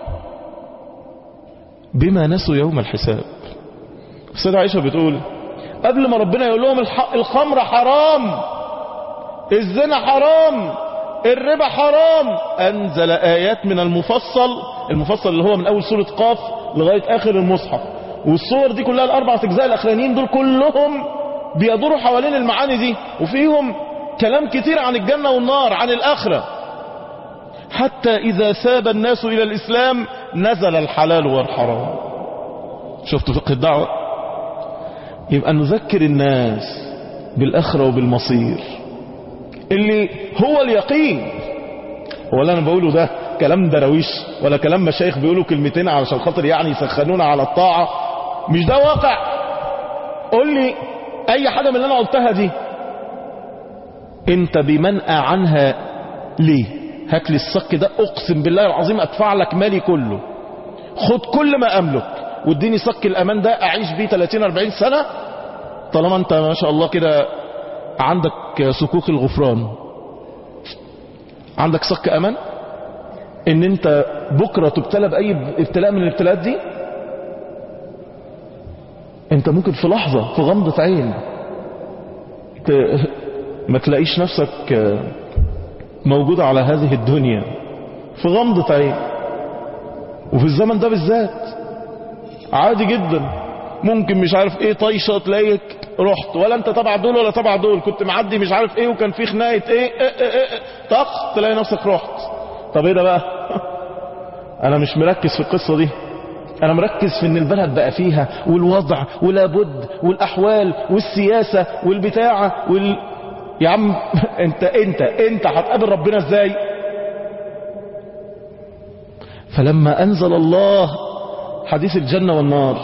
بما نسوا يوم الحساب السيدة عائشة بتقول قبل ما ربنا يقول لهم الخمر حرام الزنا حرام الربا حرام انزل ايات من المفصل المفصل اللي هو من اول سورة قاف لغاية اخر المصحف والصور دي كلها الاربع اجزاء الاخرانيين دول كلهم بيدوروا حوالين المعاني دي وفيهم كلام كتير عن الجنة والنار عن الاخرة حتى اذا ساب الناس الى الاسلام نزل الحلال والحرام شفتوا فقه الدعوة يبقى نذكر الناس بالاخرة وبالمصير اللي هو اليقين هو اللي انا بقوله ده كلام درويش ولا كلام مشايخ بيقولوا كلمتين علشان خاطر يعني يسخنونا على الطاعة مش ده واقع قول لي اي حاجة من اللي انا قلتها دي انت بمنأى عنها ليه هات لي الصك ده اقسم بالله العظيم ادفع لك مالي كله خد كل ما املك واديني صك الامان ده اعيش بيه 30 40 سنة طالما انت ما شاء الله كده عندك صكوك الغفران عندك صك امان ان انت بكرة تبتلى باي ابتلاء من الابتلاءات دي انت ممكن في لحظة في غمضة عين ما تلاقيش نفسك موجود على هذه الدنيا في غمضة عين وفي الزمن ده بالذات عادي جدا ممكن مش عارف ايه طيشة تلاقيك رحت ولا انت تبع دول ولا تبع دول كنت معدي مش عارف ايه وكان في خناقة ايه, إيه, إيه, إيه طق تلاقي نفسك رحت طب ايه ده بقى انا مش مركز في القصة دي انا مركز في ان البلد بقى فيها والوضع ولابد والاحوال والسياسة والبتاعة وال... يا عم انت انت انت هتقابل ربنا ازاي فلما انزل الله حديث الجنة والنار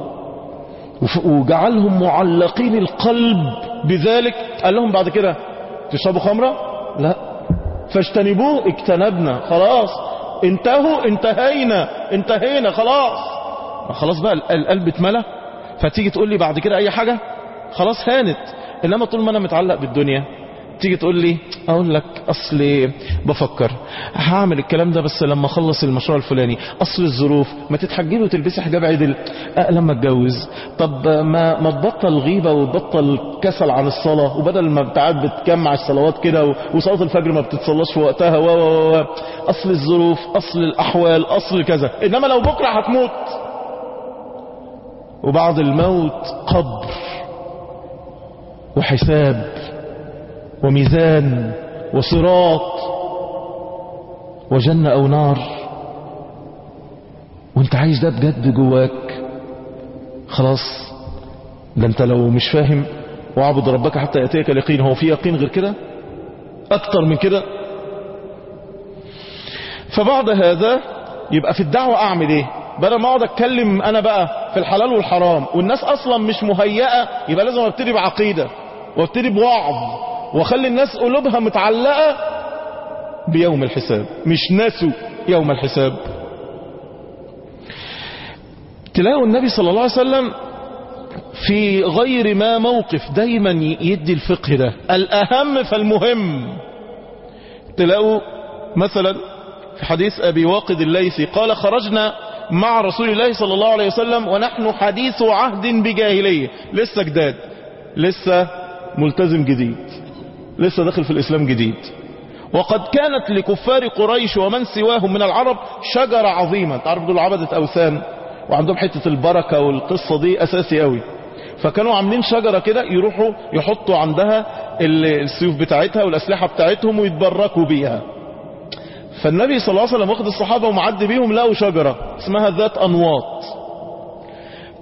وجعلهم معلقين القلب بذلك قال لهم بعد كده تشربوا خمرة لا فاجتنبوه اجتنبنا خلاص انتهوا انتهينا انتهينا خلاص خلاص بقى القلب اتملى فتيجي تقول لي بعد كده اي حاجة خلاص هانت انما طول ما انا متعلق بالدنيا تيجي تقول لي اقول لك اصل بفكر هعمل الكلام ده بس لما اخلص المشروع الفلاني اصل الظروف ما تتحجبي وتلبسي حجاب عدل أه لما اتجوز طب ما ما تبطل غيبه وتبطل كسل عن الصلاه وبدل ما بتقعد بتجمع الصلوات كده وصلاه الفجر ما بتتصلاش في وقتها و و اصل الظروف اصل الاحوال اصل كذا انما لو بكره هتموت وبعد الموت قبر وحساب وميزان وصراط وجنة أو نار وانت عايز ده بجد جواك خلاص ده انت لو مش فاهم واعبد ربك حتى يأتيك اليقين هو في يقين غير كده اكتر من كده فبعد هذا يبقى في الدعوة اعمل ايه بدل ما اقعد اتكلم انا بقى في الحلال والحرام والناس اصلا مش مهيئة يبقى لازم ابتدي بعقيدة وابتدي بوعظ واخلي الناس قلوبها متعلقة بيوم الحساب مش ناسوا يوم الحساب تلاقوا النبي صلى الله عليه وسلم في غير ما موقف دايما يدي الفقه ده الأهم فالمهم تلاقوا مثلا في حديث أبي واقد الليثي قال خرجنا مع رسول الله صلى الله عليه وسلم ونحن حديث عهد بجاهلية لسه جداد لسه ملتزم جديد لسه داخل في الإسلام جديد وقد كانت لكفار قريش ومن سواهم من العرب شجرة عظيمة تعرف دول عبدة أوثان وعندهم حتة البركة والقصة دي أساسي قوي فكانوا عاملين شجرة كده يروحوا يحطوا عندها السيوف بتاعتها والأسلحة بتاعتهم ويتبركوا بيها فالنبي صلى الله عليه وسلم واخد الصحابة ومعدي بيهم لقوا شجرة اسمها ذات أنواط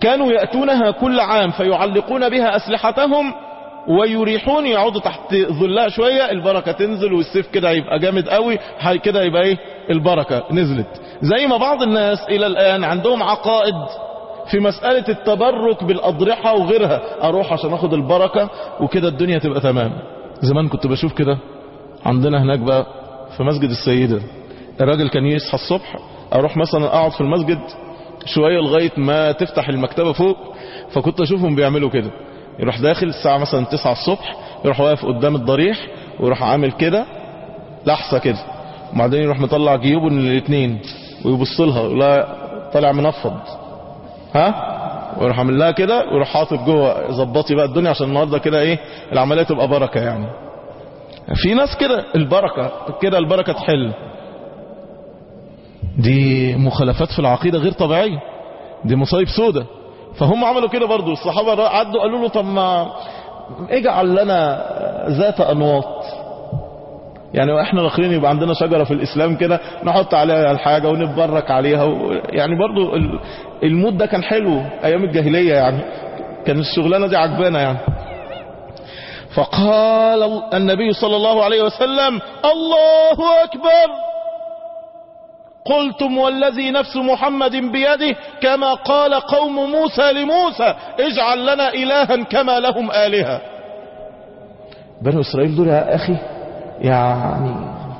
كانوا يأتونها كل عام فيعلقون بها أسلحتهم ويريحون يقعدوا تحت ظلها شوية البركة تنزل والسيف كده يبقى جامد قوي هاي كده يبقى ايه البركة نزلت زي ما بعض الناس الى الان عندهم عقائد في مسألة التبرك بالأضرحة وغيرها أروح عشان أخد البركة وكده الدنيا تبقى تمام زمان كنت بشوف كده عندنا هناك بقى في مسجد السيدة الراجل كان يصحى الصبح أروح مثلا أقعد في المسجد شوية لغاية ما تفتح المكتبة فوق فكنت أشوفهم بيعملوا كده يروح داخل الساعة مثلا 9 الصبح يروح واقف قدام الضريح ويروح عامل كده لحظة كده وبعدين يروح مطلع جيوبه من الاثنين ويبص لها يقول لها طالع منفض ها ويروح عامل لها كده ويروح حاطط جوه ظبطي بقى الدنيا عشان النهارده كده ايه العمليه تبقى بركه يعني في ناس كده البركه كده البركه تحل دي مخالفات في العقيده غير طبيعيه دي مصايب سودة فهم عملوا كده برضو الصحابه عدوا قالوا له طب ما اجعل لنا ذات انواط يعني واحنا داخلين يبقى عندنا شجرة في الاسلام كده نحط عليها الحاجة ونتبرك عليها و... يعني برضو ال- المود ده كان حلو ايام الجاهلية يعني كان الشغلانة دي عجبانة يعني فقال النبي صلى الله عليه وسلم الله اكبر قلتم والذي نفس محمد بيده كما قال قوم موسى لموسى اجعل لنا الها كما لهم الهه بنو اسرائيل دول يا اخي يعني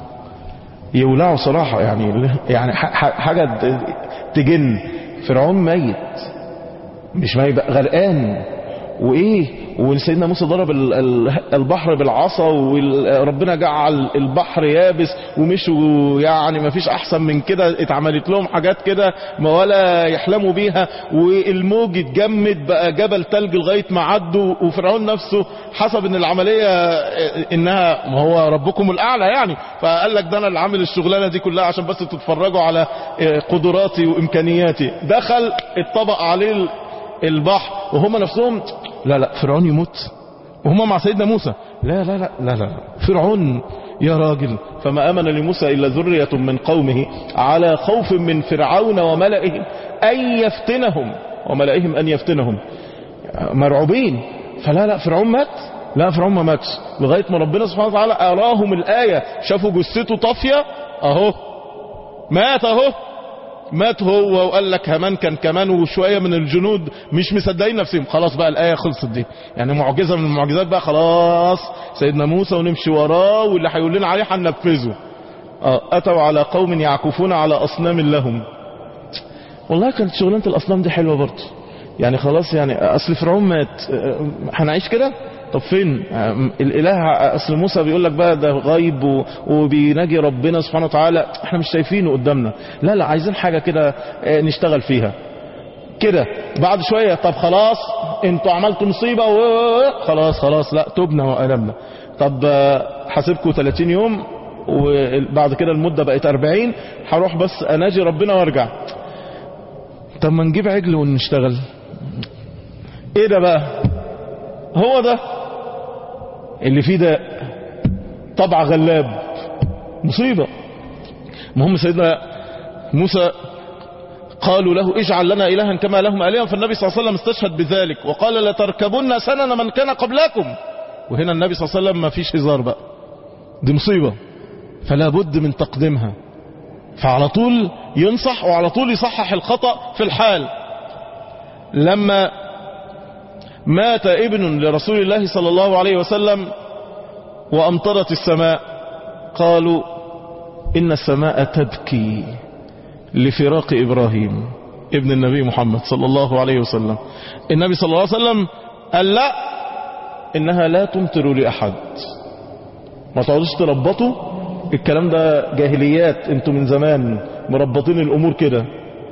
يولعوا صراحة يعني يعني ح- ح- حاجة ت- تجن فرعون ميت مش ميت بقى غرقان وايه وسيدنا موسى ضرب ال- ال- البحر بالعصا وربنا جعل البحر يابس ومشوا يعني ما فيش احسن من كده اتعملت لهم حاجات كده ما ولا يحلموا بيها والموج اتجمد بقى جبل تلج لغايه ما عدوا وفرعون نفسه حسب ان العمليه انها ما هو ربكم الاعلى يعني فقال لك ده انا اللي عامل الشغلانه دي كلها عشان بس تتفرجوا على قدراتي وامكانياتي دخل اتطبق عليه البحر وهم نفسهم لا لا فرعون يموت وهم مع سيدنا موسى لا لا لا لا لا فرعون يا راجل فما آمن لموسى إلا ذرية من قومه على خوف من فرعون وملئهم أن يفتنهم وملئهم أن يفتنهم مرعوبين فلا لا فرعون مات لا فرعون ما ماتش لغاية ما ربنا سبحانه وتعالى أراهم الآية شافوا جثته طافية أهو مات أهو مات هو وقال لك همان كان كمان وشوية من الجنود مش مصدقين نفسهم خلاص بقى الآية خلصت دي يعني معجزة من المعجزات بقى خلاص سيدنا موسى ونمشي وراه واللي هيقول لنا عليه هننفذه آه، أتوا على قوم يعكفون على أصنام لهم والله كانت شغلانة الأصنام دي حلوة برضه يعني خلاص يعني أصل فرعون مات آه، هنعيش كده طب فين آه، الإله أصل موسى بيقول لك بقى ده غيب و- وبيناجي ربنا سبحانه وتعالى احنا مش شايفينه قدامنا لا لا عايزين حاجة كده آه، نشتغل فيها كده بعد شوية طب خلاص انتوا عملتوا مصيبة و... خلاص خلاص لا تبنا وقلبنا طب آه، حاسبكم 30 يوم وبعد كده المدة بقت 40 هروح بس اناجي ربنا وارجع طب ما نجيب عجل ونشتغل ايه ده بقى هو ده اللي فيه ده طبع غلاب مصيبة المهم سيدنا موسى قالوا له اجعل لنا إلها كما لهم آلهة فالنبي صلى الله عليه وسلم استشهد بذلك وقال لتركبن سنن من كان قبلكم وهنا النبي صلى الله عليه وسلم ما فيش هزار بقى دي مصيبة فلا بد من تقديمها فعلى طول ينصح وعلى طول يصحح الخطأ في الحال لما مات ابن لرسول الله صلى الله عليه وسلم وأمطرت السماء قالوا إن السماء تبكي لفراق إبراهيم ابن النبي محمد صلى الله عليه وسلم النبي صلى الله عليه وسلم قال لا إنها لا تمطر لأحد ما تقعدوش تربطوا الكلام ده جاهليات انتوا من زمان مربطين الأمور كده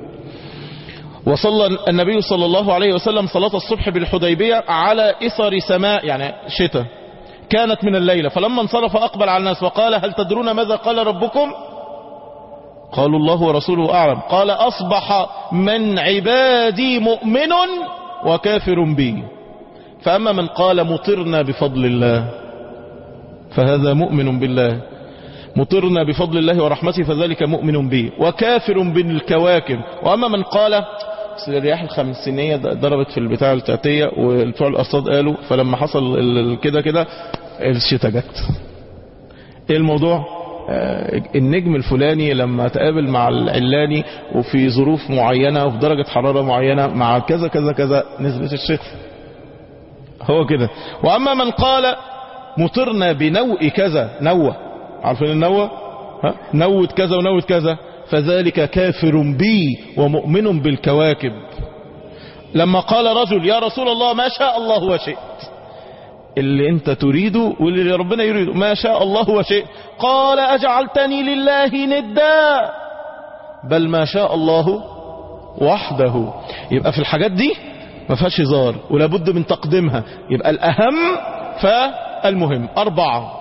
وصلى النبي صلى الله عليه وسلم صلاة الصبح بالحديبية على إثر سماء يعني شتاء كانت من الليلة فلما انصرف أقبل على الناس وقال هل تدرون ماذا قال ربكم قالوا الله ورسوله أعلم قال أصبح من عبادي مؤمن وكافر بي فأما من قال مطرنا بفضل الله فهذا مؤمن بالله مطرنا بفضل الله ورحمته فذلك مؤمن به وكافر بالكواكب وأما من قال الرياح الخمسينية ضربت في البتاع التأتية وبتوع الأرصاد قالوا فلما حصل ال- كده كده الشتاء جت ايه الموضوع آه، النجم الفلاني لما تقابل مع العلاني وفي ظروف معينة وفي درجة حرارة معينة مع كذا كذا كذا نزلت الشتاء هو كده واما من قال مطرنا بنوء كذا نوى عارفين النوى ها؟ نوت كذا ونوت كذا فذلك كافر بي ومؤمن بالكواكب لما قال رجل يا رسول الله ما شاء الله وشئت اللي انت تريده واللي ربنا يريده ما شاء الله وشئت قال اجعلتني لله ندا بل ما شاء الله وحده يبقى في الحاجات دي ما فيهاش هزار ولابد من تقديمها يبقى الاهم فالمهم اربعه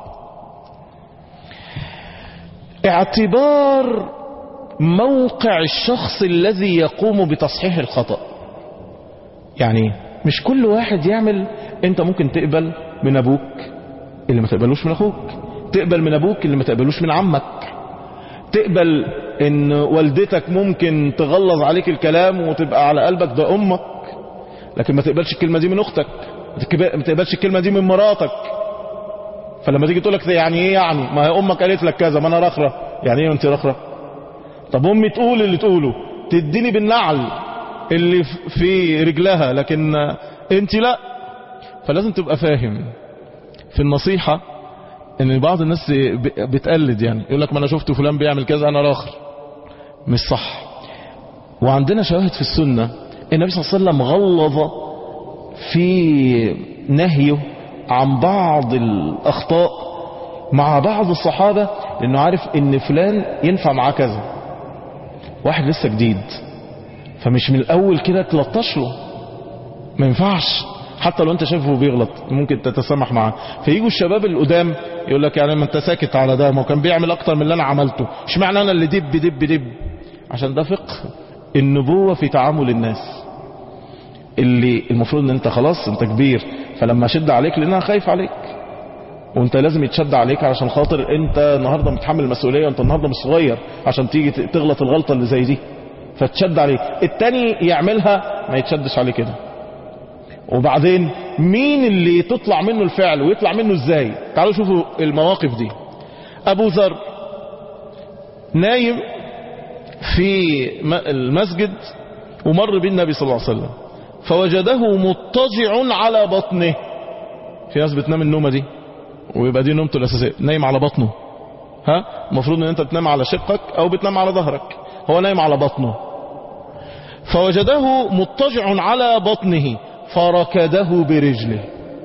اعتبار موقع الشخص الذي يقوم بتصحيح الخطأ يعني مش كل واحد يعمل انت ممكن تقبل من ابوك اللي ما تقبلوش من اخوك تقبل من ابوك اللي ما تقبلوش من عمك تقبل ان والدتك ممكن تغلظ عليك الكلام وتبقى على قلبك ده امك لكن ما تقبلش الكلمة دي من اختك ما تقبلش الكلمة دي من مراتك فلما تيجي تقول لك يعني ايه يعني ما هي امك قالت لك كذا ما انا رخرة يعني ايه انت رخرة طب امي تقول اللي تقوله تديني بالنعل اللي في رجلها لكن انت لا فلازم تبقى فاهم في النصيحة ان بعض الناس بتقلد يعني يقول لك ما انا شفت فلان بيعمل كذا انا راخر مش صح وعندنا شواهد في السنة النبي صلى الله عليه وسلم غلظ في نهيه عن بعض الاخطاء مع بعض الصحابة لانه عارف ان فلان ينفع معاه كذا واحد لسه جديد فمش من الاول كده تلطش له ما ينفعش حتى لو انت شايفه بيغلط ممكن تتسامح معاه فيجوا الشباب القدام يقول لك يعني ما انت ساكت على ده ما هو كان بيعمل اكتر من اللي انا عملته مش معنى انا اللي دب دب دب عشان ده فقه النبوة في تعامل الناس اللي المفروض ان انت خلاص انت كبير فلما اشد عليك لان انا خايف عليك وانت لازم يتشد عليك علشان خاطر انت النهاردة متحمل المسؤولية وانت النهاردة مش صغير عشان تيجي تغلط الغلطة اللي زي دي فتشد عليك التاني يعملها ما يتشدش عليه كده وبعدين مين اللي تطلع منه الفعل ويطلع منه ازاي تعالوا شوفوا المواقف دي ابو ذر نايم في المسجد ومر به النبي صلى الله عليه وسلم فوجده مضطجع على بطنه في ناس بتنام النومة دي ويبقى دي نومته الأساسية نايم على بطنه ها المفروض ان انت تنام على شقك او بتنام على ظهرك هو نايم على بطنه فوجده مضطجع على بطنه فركده برجله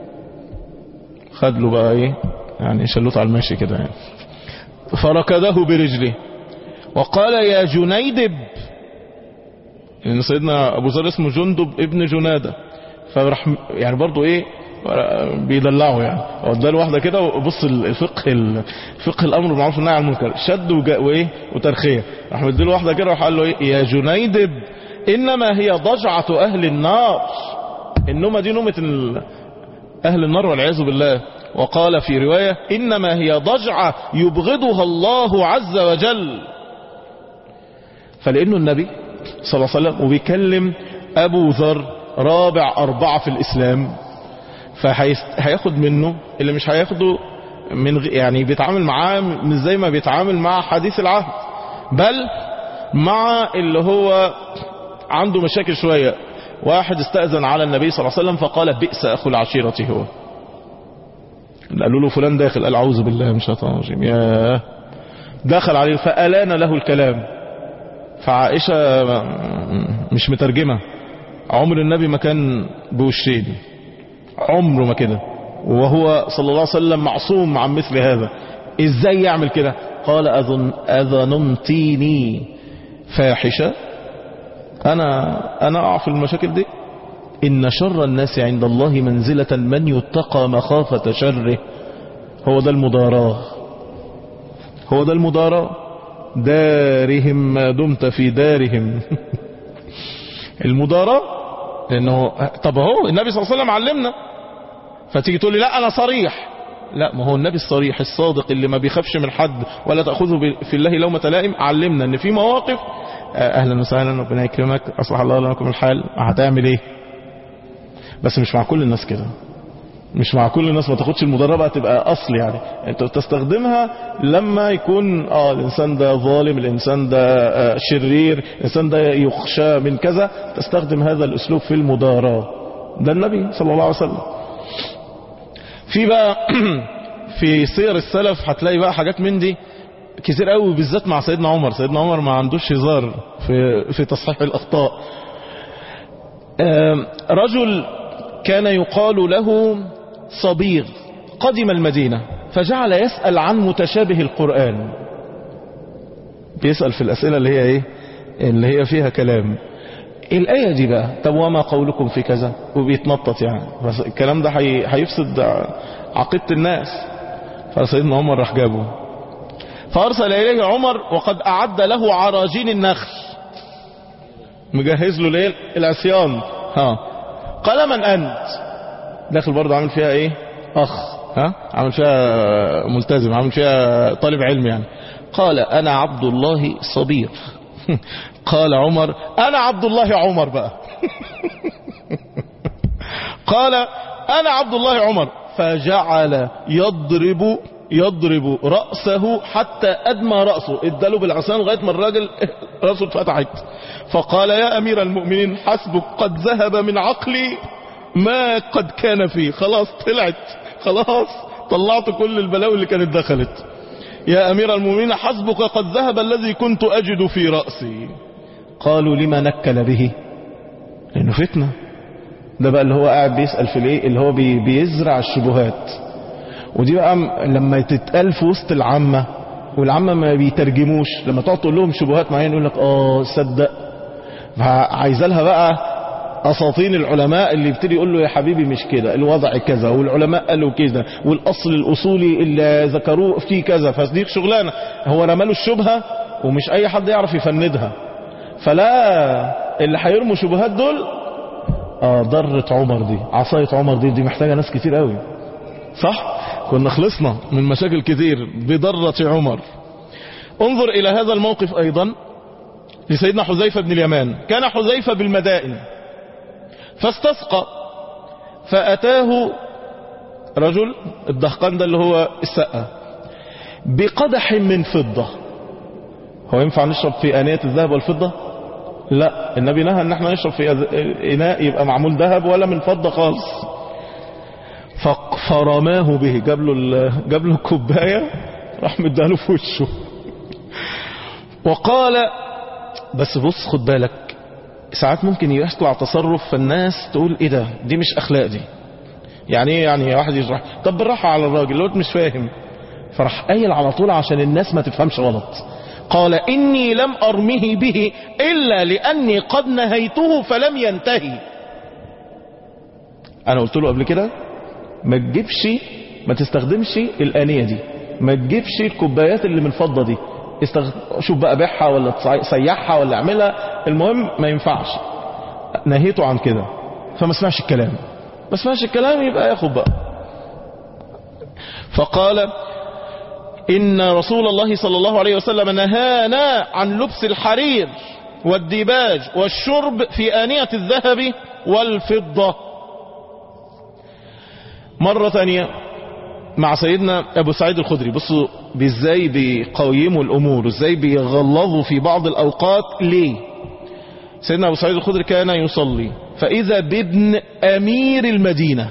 خد له بقى ايه يعني شلوت على الماشي كده يعني فركده برجله وقال يا جنيدب لان سيدنا ابو ذر اسمه جندب ابن جنادة فراح يعني برضو ايه بيدلعه يعني اداله واحده كده وبص الفقه الفقه الامر بالمعروف والنهي عن المنكر شد وايه وترخيه راح مديله واحده كده وراح قال له ايه يا جنيدب انما هي ضجعه اهل النار النومه دي نومه اهل النار والعياذ بالله وقال في روايه انما هي ضجعه يبغضها الله عز وجل فلانه النبي صلى الله عليه وسلم وبيكلم ابو ذر رابع اربعه في الاسلام فهياخد منه اللي مش هياخده من يعني بيتعامل معاه مش زي ما بيتعامل مع حديث العهد بل مع اللي هو عنده مشاكل شوية واحد استأذن على النبي صلى الله عليه وسلم فقال بئس أخو العشيرة هو قالوا له فلان داخل قال أعوذ بالله من الشيطان الرجيم يا دخل عليه فألان له الكلام فعائشة مش مترجمة عمر النبي ما كان بوشين عمره ما كده وهو صلى الله عليه وسلم معصوم عن مثل هذا ازاي يعمل كده قال أذن أذننتيني فاحشة أنا أنا أقع في المشاكل دي إن شر الناس عند الله منزلة من يتقى مخافة شره هو ده المضاراة هو ده المضاراة دارهم ما دمت في دارهم المضاراة لأنه طب هو النبي صلى الله عليه وسلم علمنا فتيجي تقول لي لا أنا صريح لا ما هو النبي الصريح الصادق اللي ما بيخافش من حد ولا تأخذه في الله لومة لائم علمنا ان في مواقف آه، اهلا وسهلا ربنا يكرمك اصلح الله لكم الحال هتعمل ايه بس مش مع كل الناس كده مش مع كل الناس ما تاخدش المدربة تبقى اصل يعني انت بتستخدمها لما يكون اه الانسان ده ظالم الانسان ده آه شرير الانسان ده يخشى من كذا تستخدم هذا الاسلوب في المداراة ده النبي صلى الله عليه وسلم في بقى في سير السلف هتلاقي بقى حاجات من دي كتير قوي بالذات مع سيدنا عمر سيدنا عمر ما عندوش هزار في في تصحيح الاخطاء آم، رجل كان يقال له صبيغ قدم المدينة فجعل يسأل عن متشابه القرآن بيسأل في الأسئلة اللي هي ايه اللي هي فيها كلام الآية دي بقى طب وما قولكم في كذا وبيتنطط يعني بس الكلام ده هي- هيفسد عقيدة الناس فسيدنا عمر راح جابه فأرسل إليه عمر وقد أعد له عراجين النخل مجهز له ليه العصيان ها قال من أنت داخل برضه عامل فيها ايه اخ ها عامل فيها ملتزم عامل فيها طالب علم يعني قال انا عبد الله صبير قال عمر انا عبد الله عمر بقى قال انا عبد الله عمر فجعل يضرب يضرب رأسه حتى أدمى رأسه اداله بالعصان لغاية ما الراجل رأسه اتفتحت فقال يا أمير المؤمنين حسبك قد ذهب من عقلي ما قد كان فيه خلاص طلعت خلاص طلعت كل البلاوي اللي كانت دخلت يا أمير المؤمنين حسبك قد ذهب الذي كنت أجد في رأسي قالوا لما نكل به لأنه فتنة ده بقى اللي هو قاعد بيسأل في الايه اللي هو بي بيزرع الشبهات ودي بقى م- لما تتقال في وسط العامة والعامة ما بيترجموش لما تقعد تقول لهم شبهات معينة يقول لك اه صدق فعايزة لها بقى اساطين العلماء اللي يبتدي يقول له يا حبيبي مش كده الوضع كذا والعلماء قالوا كذا والاصل الاصولي اللي ذكروه فيه كذا فدي شغلانه هو رماله الشبهه ومش اي حد يعرف يفندها فلا اللي هيرموا شبهات دول اه ضرة عمر دي عصاية عمر دي دي محتاجة ناس كتير قوي صح كنا خلصنا من مشاكل كتير بضرة عمر انظر الى هذا الموقف ايضا لسيدنا حذيفة بن اليمان كان حذيفة بالمدائن فاستسقى فأتاه رجل الدهقان ده اللي هو السقة بقدح من فضة هو ينفع نشرب في آنية الذهب والفضة لا النبي نهى ان احنا نشرب في أذ- إناء يبقى معمول ذهب ولا من فضة خالص فق- فرماه به جاب له ال- جاب له كوبايه راح مداله في وشه وقال بس بص خد بالك ساعات ممكن يطلع تصرف فالناس تقول ايه ده دي مش اخلاق دي يعني ايه يعني واحد يشرح طب بالراحه على الراجل لو مش فاهم فراح قايل على طول عشان الناس ما تفهمش غلط قال اني لم ارمه به الا لاني قد نهيته فلم ينتهي انا قلت له قبل كده ما تجيبش ما تستخدمش الآنية دي ما تجيبش الكوبايات اللي من الفضة دي استغ... شوف بقى بيعها ولا تصي- سيحها ولا اعملها المهم ما ينفعش نهيته عن كده فما سمعش الكلام ما سمعش الكلام يبقى ياخد بقى فقال إن رسول الله صلى الله عليه وسلم نهانا عن لبس الحرير والديباج والشرب في آنية الذهب والفضة مرة ثانية مع سيدنا أبو سعيد الخدري بصوا ازاي بيقيموا الأمور ازاي بيغلظوا في بعض الأوقات ليه سيدنا أبو سعيد الخدري كان يصلي فإذا بابن أمير المدينة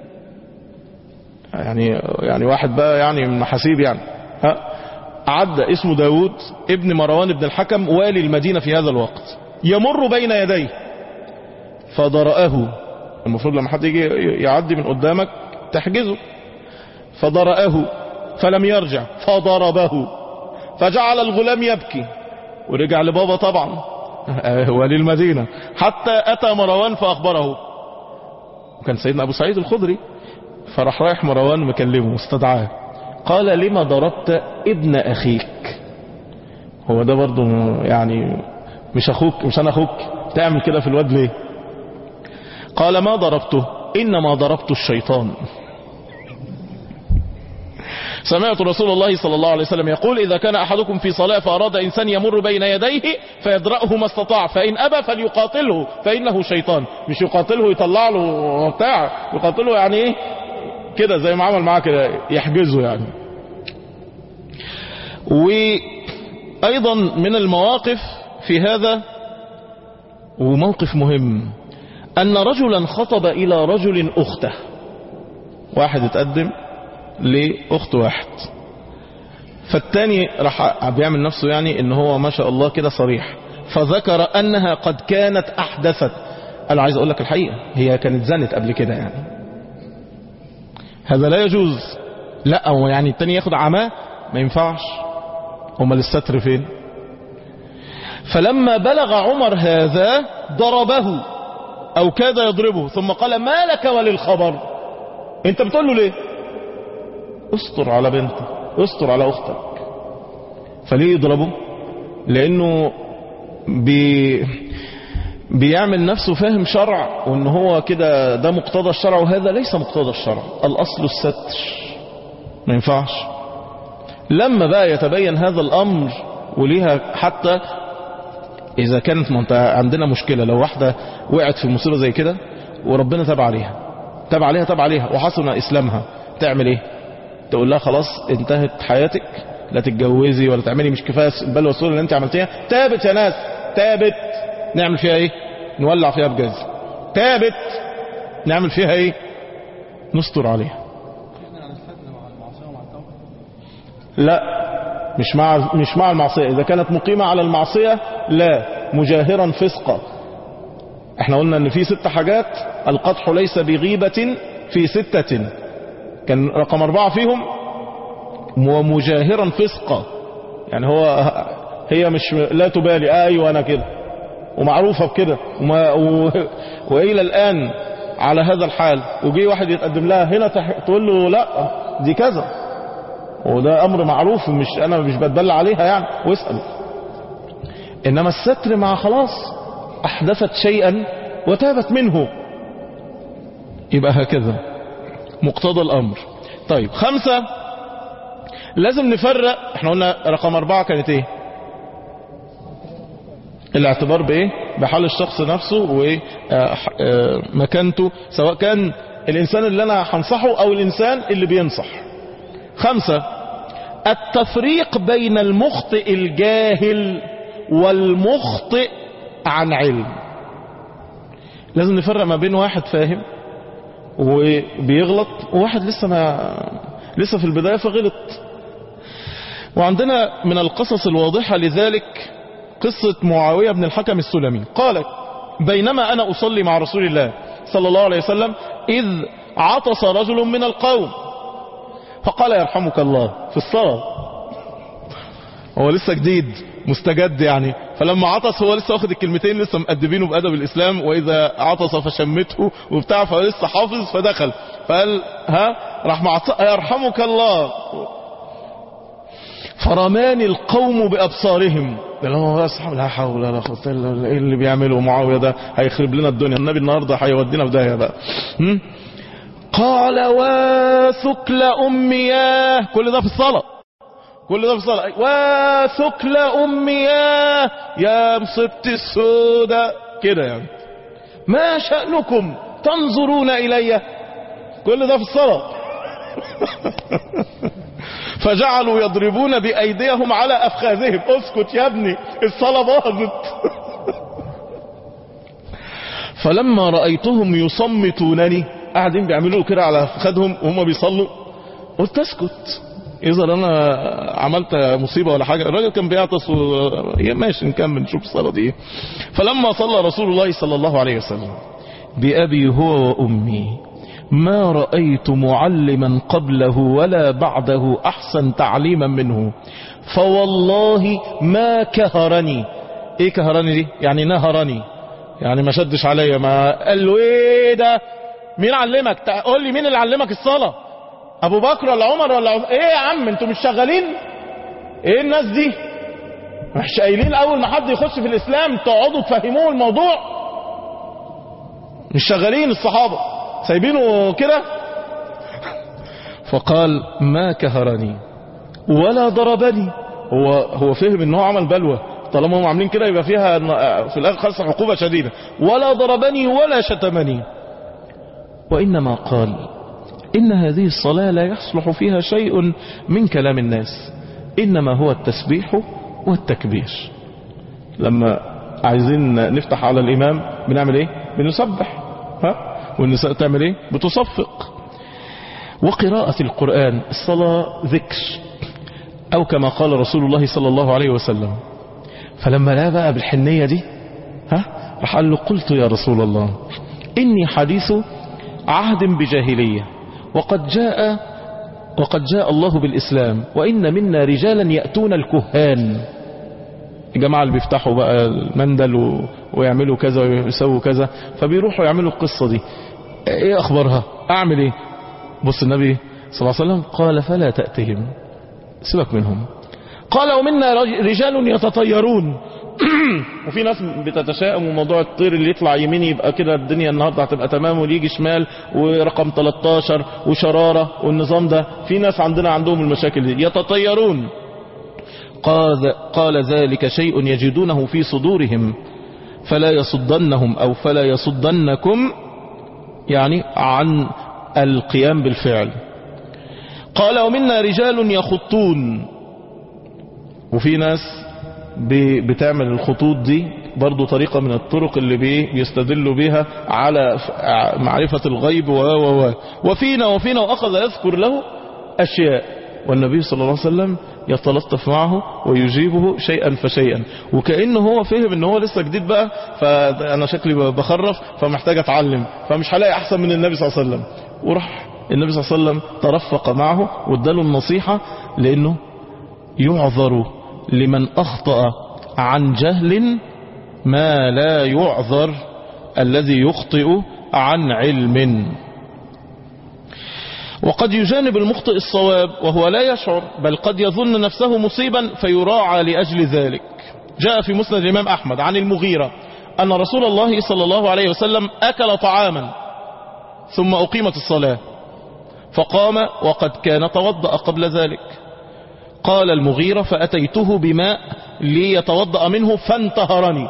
يعني يعني واحد بقى يعني من محاسيب يعني ها عدى اسمه داود ابن مروان ابن الحكم والي المدينة في هذا الوقت يمر بين يديه فضرأه المفروض لما حد يجي يعدي من قدامك تحجزه فضرأه فلم يرجع فضربه فجعل الغلام يبكي ورجع لبابا طبعا ولي المدينة حتى أتى مروان فأخبره وكان سيدنا أبو سعيد الخدري فراح رايح مروان مكلمه استدعاه قال لما ضربت ابن أخيك هو ده برضو يعني مش أخوك مش أنا أخوك تعمل كده في الواد ليه قال ما ضربته إنما ضربت الشيطان سمعت رسول الله صلى الله عليه وسلم يقول إذا كان أحدكم في صلاة فأراد إنسان يمر بين يديه فيدرأه ما استطاع فإن أبى فليقاتله فإنه شيطان مش يقاتله يطلع له بتاع يقاتله يعني إيه كده زي ما عمل معاه كده يحجزه يعني وأيضا من المواقف في هذا وموقف مهم أن رجلا خطب إلى رجل أخته واحد اتقدم لأخت واحد فالتاني راح بيعمل نفسه يعني ان هو ما شاء الله كده صريح فذكر انها قد كانت احدثت انا عايز اقول لك الحقيقة هي كانت زنت قبل كده يعني هذا لا يجوز لا هو يعني التاني ياخد عماه ما ينفعش امال الستر فين فلما بلغ عمر هذا ضربه او كاد يضربه ثم قال ما لك وللخبر انت بتقول له ليه استر على بنتك استر على اختك فليه يضربه لانه بي بيعمل نفسه فاهم شرع وان هو كده ده مقتضى الشرع وهذا ليس مقتضى الشرع الاصل الستر ما ينفعش لما بقى يتبين هذا الامر وليها حتى اذا كانت ما انت عندنا مشكلة لو واحدة وقعت في مصيبة زي كده وربنا تاب عليها تاب عليها تاب عليها وحسن اسلامها تعمل ايه تقول لها خلاص انتهت حياتك لا تتجوزي ولا تعملي مش كفايه البلوى والسوء اللي انت عملتيها تابت يا ناس تابت نعمل فيها ايه نولع فيها بجاز تابت نعمل فيها ايه نستر عليها لا مش مع مش مع المعصيه اذا كانت مقيمه على المعصيه لا مجاهرا فسقا احنا قلنا ان في ست حاجات القدح ليس بغيبه في سته كان رقم أربعة فيهم ومجاهرا فسقا يعني هو هي مش لا تبالي آه أيوة أنا كده ومعروفة بكده وما و... وإلى الآن على هذا الحال وجي واحد يتقدم لها هنا تح... تقول له لا دي كذا وده أمر معروف مش أنا مش بتبلى عليها يعني واسأل إنما الستر مع خلاص أحدثت شيئا وتابت منه يبقى هكذا مقتضى الامر طيب خمسة لازم نفرق احنا قلنا رقم اربعة كانت ايه الاعتبار بايه بحال الشخص نفسه ومكانته سواء كان الانسان اللي انا هنصحه او الانسان اللي بينصح خمسة التفريق بين المخطئ الجاهل والمخطئ عن علم لازم نفرق ما بين واحد فاهم وبيغلط وواحد لسه ما لسه في البداية فغلط وعندنا من القصص الواضحة لذلك قصة معاوية بن الحكم السلمي قال بينما أنا أصلي مع رسول الله صلى الله عليه وسلم إذ عطس رجل من القوم فقال يرحمك الله في الصلاة هو لسه جديد مستجد يعني فلما عطس هو لسه واخد الكلمتين لسه مقدمينه بأدب الإسلام وإذا عطس فشمته وبتاع فلسه حافظ فدخل فقال ها راح معط... يرحمك الله فرماني القوم بأبصارهم قال هو أصحاب لا حول ولا قوة إلا بالله إيه اللي بيعمله معاوية ده هيخرب لنا الدنيا النبي النهاردة هيودينا في داهية بقى هم؟ قال وثكل أمياه كل ده في الصلاة كل ده في الصلاة وثكل أمياه يا مصبت السوداء كده يعني ما شأنكم تنظرون إلي كل ده في الصلاة فجعلوا يضربون بأيديهم على أفخاذهم اسكت يا ابني الصلاة باظت فلما رأيتهم يصمتونني قاعدين بيعملوا كده على أفخاذهم وهم بيصلوا قلت اسكت إذا أنا عملت مصيبة ولا حاجة الراجل كان بيعطس و... ماشي نكمل نشوف الصلاة دي فلما صلى رسول الله صلى الله عليه وسلم بأبي هو وأمي ما رأيت معلما قبله ولا بعده أحسن تعليما منه فوالله ما كهرني ايه كهرني دي يعني نهرني يعني ما شدش عليا ما قال له ايه ده مين علمك قول لي مين اللي علمك الصلاة ابو بكر ولا عمر ولا عم... ايه يا عم انتوا مش شغالين ايه الناس دي مش قايلين اول ما حد يخش في الاسلام تقعدوا تفهموه الموضوع مش شغالين الصحابة سايبينه كده فقال ما كهرني ولا ضربني هو هو فهم ان هو عمل بلوى طالما هم عاملين كده يبقى فيها في الاخر خلص عقوبة شديدة ولا ضربني ولا شتمني وانما قال ان هذه الصلاة لا يصلح فيها شيء من كلام الناس انما هو التسبيح والتكبير لما عايزين نفتح على الامام بنعمل ايه بنسبح ها والنساء تعمل ايه بتصفق وقراءة القرآن الصلاة ذكر أو كما قال رسول الله صلى الله عليه وسلم فلما لا بقى بالحنية دي ها راح قال له قلت يا رسول الله إني حديث عهد بجاهلية وقد جاء وقد جاء الله بالإسلام وإن منا رجالا يأتون الكهان الجماعة اللي بيفتحوا بقى المندل و... ويعملوا كذا ويسووا كذا فبيروحوا يعملوا القصة دي ايه اخبارها اعمل ايه بص النبي صلى الله عليه وسلم قال فلا تأتهم سيبك منهم قال ومنا رجال يتطيرون وفي ناس بتتشائم وموضوع الطير اللي يطلع يمين يبقى كده الدنيا النهاردة هتبقى تمام واللي يجي شمال ورقم 13 وشرارة والنظام ده في ناس عندنا عندهم المشاكل دي يتطيرون قال, قال ذلك شيء يجدونه في صدورهم فلا يصدنهم أو فلا يصدنكم يعني عن القيام بالفعل قال ومنا رجال يخطون وفي ناس بتعمل الخطوط دي برضو طريقة من الطرق اللي بيستدلوا بها على معرفة الغيب و و و وفينا وفينا وأخذ يذكر له أشياء والنبي صلى الله عليه وسلم يتلطف معه ويجيبه شيئا فشيئا وكأنه هو فهم ان هو لسه جديد بقى فانا شكلي بخرف فمحتاج اتعلم فمش هلاقي احسن من النبي صلى الله عليه وسلم وراح النبي صلى الله عليه وسلم ترفق معه واداله النصيحة لانه يعذر لمن اخطأ عن جهل ما لا يعذر الذي يخطئ عن علم وقد يجانب المخطئ الصواب وهو لا يشعر بل قد يظن نفسه مصيبا فيراعى لأجل ذلك جاء في مسند الإمام أحمد عن المغيرة أن رسول الله صلى الله عليه وسلم أكل طعاما ثم أقيمت الصلاة فقام وقد كان توضأ قبل ذلك قال المغيرة فأتيته بماء ليتوضأ منه فانتهرني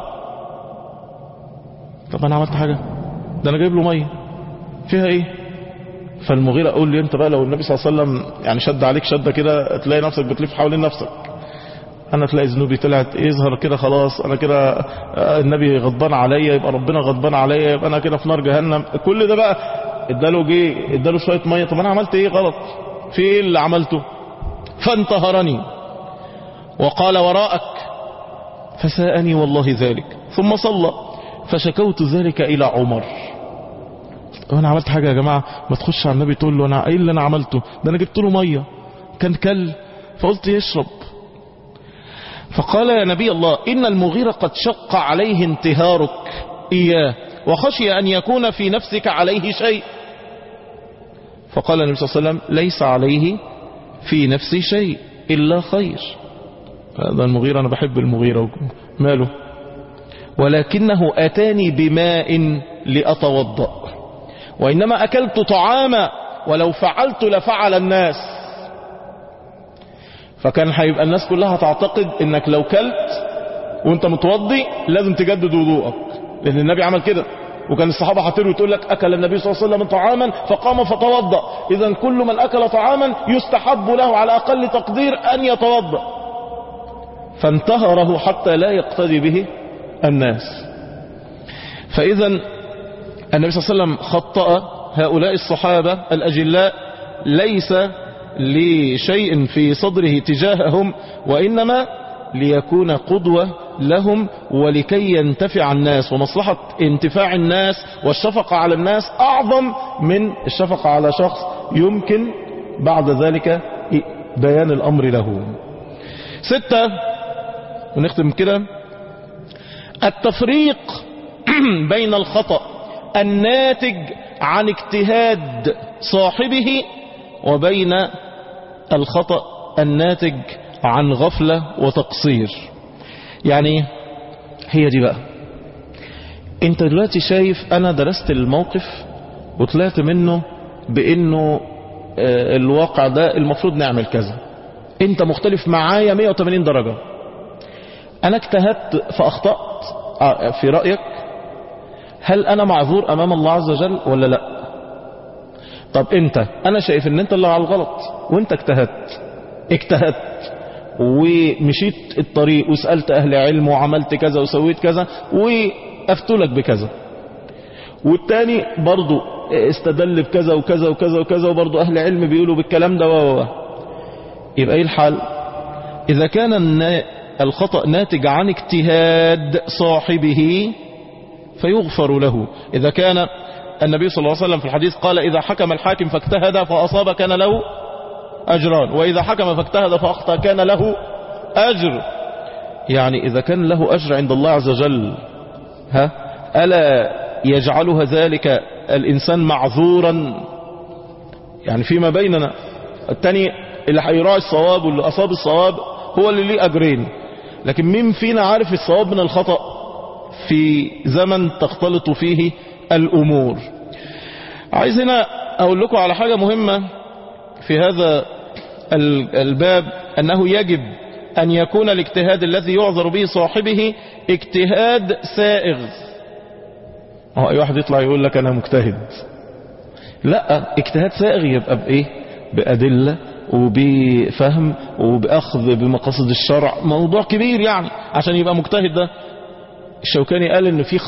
طب أنا عملت حاجة ده أنا جايب له مية فيها إيه فالمغيرة قول لي انت بقى لو النبي صلى الله عليه وسلم يعني شد عليك شدة كده تلاقي نفسك بتلف حوالين نفسك انا تلاقي ذنوبي طلعت يظهر كده خلاص انا كده النبي غضبان عليا يبقى ربنا غضبان عليا يبقى انا كده في نار جهنم كل ده بقى اداله جه اداله شويه ميه طب انا عملت ايه غلط في ايه اللي عملته فانتهرني وقال وراءك فساءني والله ذلك ثم صلى فشكوت ذلك الى عمر وانا عملت حاجة يا جماعة ما تخش على النبي تقول له انا ايه اللي انا عملته ده انا جبت له مية كان كل فقلت يشرب فقال يا نبي الله ان المغيرة قد شق عليه انتهارك اياه وخشي ان يكون في نفسك عليه شيء فقال النبي صلى الله عليه وسلم ليس عليه في نفسي شيء الا خير هذا المغيرة انا بحب المغيرة ماله ولكنه اتاني بماء لاتوضأ وإنما أكلت طعاما ولو فعلت لفعل الناس فكان هيبقى الناس كلها تعتقد انك لو كلت وانت متوضي لازم تجدد وضوءك لان النبي عمل كده وكان الصحابة حاطين وتقول لك أكل النبي صلى الله عليه وسلم طعاما فقام فتوضأ إذا كل من أكل طعاما يستحب له على أقل تقدير أن يتوضأ فانتهره حتى لا يقتدي به الناس فإذا النبي صلى الله عليه وسلم خطأ هؤلاء الصحابة الأجلاء ليس لشيء في صدره تجاههم وإنما ليكون قدوة لهم ولكي ينتفع الناس ومصلحة انتفاع الناس والشفقة على الناس أعظم من الشفقة على شخص يمكن بعد ذلك بيان الأمر له ستة ونختم كده التفريق بين الخطأ الناتج عن اجتهاد صاحبه وبين الخطأ الناتج عن غفلة وتقصير يعني هي دي بقى انت دلوقتي شايف انا درست الموقف وطلعت منه بانه آه، الواقع ده المفروض نعمل كذا انت مختلف معايا 180 درجة انا اجتهدت فاخطأت آه، في رأيك هل انا معذور امام الله عز وجل ولا لا طب انت انا شايف ان انت اللي على الغلط وانت اجتهدت اجتهدت ومشيت الطريق وسألت اهل علم وعملت كذا وسويت كذا وافتلك بكذا والتاني برضو استدل بكذا وكذا وكذا وكذا وبرضو اهل علم بيقولوا بالكلام ده و و يبقى ايه الحال اذا كان النا- الخطأ ناتج عن اجتهاد صاحبه فيغفر له إذا كان النبي صلى الله عليه وسلم في الحديث قال إذا حكم الحاكم فاجتهد فأصاب كان له أجران وإذا حكم فاجتهد فأخطأ كان له أجر يعني إذا كان له أجر عند الله عز وجل ها ألا يجعلها ذلك الإنسان معذورا يعني فيما بيننا التاني اللي هيراعي الصواب واللي أصاب الصواب هو اللي ليه أجرين لكن مين فينا عارف الصواب من الخطأ في زمن تختلط فيه الأمور عايز هنا أقول لكم على حاجة مهمة في هذا ال- الباب أنه يجب أن يكون الاجتهاد الذي يعذر به صاحبه اجتهاد سائغ هو أي واحد يطلع يقول لك أنا مجتهد لا اجتهاد سائغ يبقى بإيه بأدلة وبفهم وبأخذ بمقاصد الشرع موضوع كبير يعني عشان يبقى مجتهد ده الشوكاني قال ان في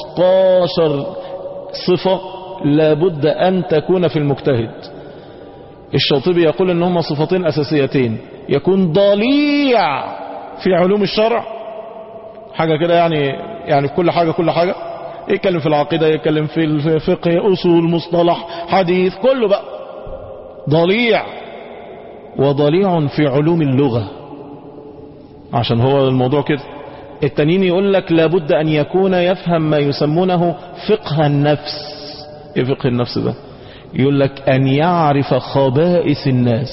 15 صفة لابد ان تكون في المجتهد الشاطبي يقول ان هما صفتين اساسيتين يكون ضليع في علوم الشرع حاجة كده يعني يعني في كل حاجة كل حاجة يتكلم في العقيدة يتكلم في الفقه اصول مصطلح حديث كله بقى ضليع وضليع في علوم اللغة عشان هو الموضوع كده التانيين يقول لك لابد أن يكون يفهم ما يسمونه فقه النفس ايه فقه النفس ده يقول لك أن يعرف خبائث الناس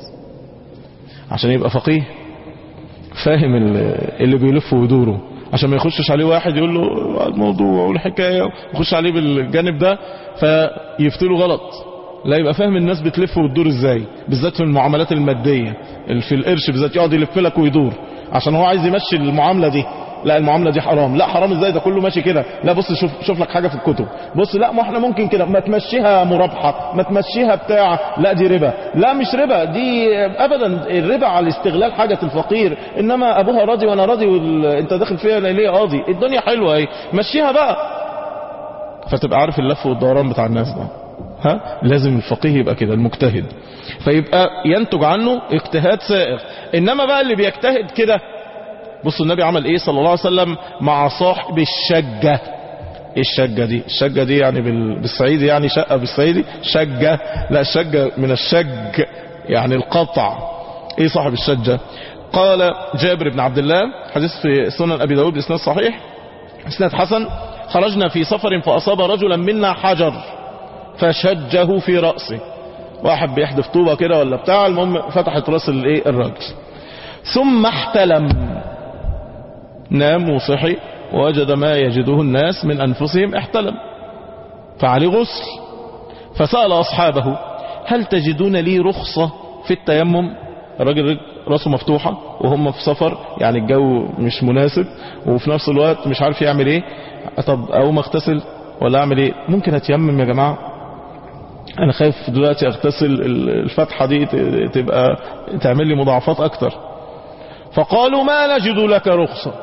عشان يبقى فقيه فاهم اللي بيلف ويدوره عشان ما يخشش عليه واحد يقول له الموضوع والحكاية ويخش عليه بالجانب ده فيفتله غلط لا يبقى فاهم الناس بتلف وتدور ازاي بالذات في المعاملات المادية في القرش بالذات يقعد يلف لك ويدور عشان هو عايز يمشي المعاملة دي لا المعاملة دي حرام لا حرام ازاي ده كله ماشي كده لا بص شوف شوف لك حاجة في الكتب بص لا ما احنا ممكن كده ما تمشيها مرابحة ما تمشيها بتاع لا دي ربا لا مش ربا دي ابدا الربا على استغلال حاجة الفقير انما ابوها راضي وانا راضي وال... انت داخل فيها ليه قاضي الدنيا حلوة اهي مشيها بقى فتبقى عارف اللف والدوران بتاع الناس ده ها لازم الفقيه يبقى كده المجتهد فيبقى ينتج عنه اجتهاد سائغ انما بقى اللي بيجتهد كده بصوا النبي عمل ايه صلى الله عليه وسلم مع صاحب الشجة ايه الشجة دي الشجة دي يعني بالصعيدي يعني شقة بالصعيدي شجة لا الشجة من الشج يعني القطع ايه صاحب الشجة قال جابر بن عبد الله حديث في سنن ابي داود باسناد صحيح اسناد حسن خرجنا في سفر فاصاب رجلا منا حجر فشجه في رأسه واحد بيحدف طوبة كده ولا بتاع المهم فتحت راس الايه الراجل ثم احتلم نام وصحي ووجد ما يجده الناس من أنفسهم احتلم فعليه غسل فسأل أصحابه هل تجدون لي رخصة في التيمم الراجل راسه مفتوحة وهم في سفر يعني الجو مش مناسب وفي نفس الوقت مش عارف يعمل ايه طب اقوم اغتسل ولا اعمل ايه ممكن اتيمم يا جماعة انا خايف دلوقتي اغتسل الفتحة دي تبقى تعمل لي مضاعفات اكتر فقالوا ما نجد لك رخصة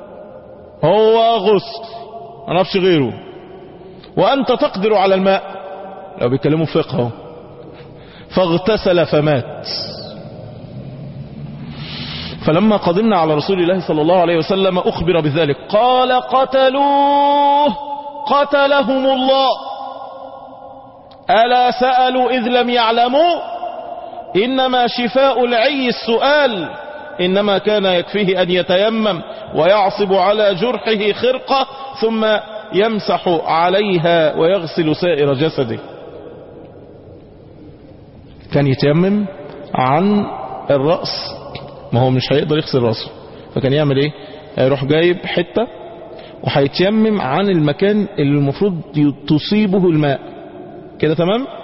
هو غسل ما نفش غيره وانت تقدر على الماء لو بيتكلموا فقه فاغتسل فمات فلما قدمنا على رسول الله صلى الله عليه وسلم اخبر بذلك قال قتلوه قتلهم الله ألا سألوا إذ لم يعلموا إنما شفاء العي السؤال إنما كان يكفيه أن يتيمم ويعصب على جرحه خرقة ثم يمسح عليها ويغسل سائر جسده كان يتيمم عن الرأس ما هو مش هيقدر يغسل رأسه فكان يعمل ايه هيروح جايب حتة وهيتيمم عن المكان اللي المفروض تصيبه الماء كده تمام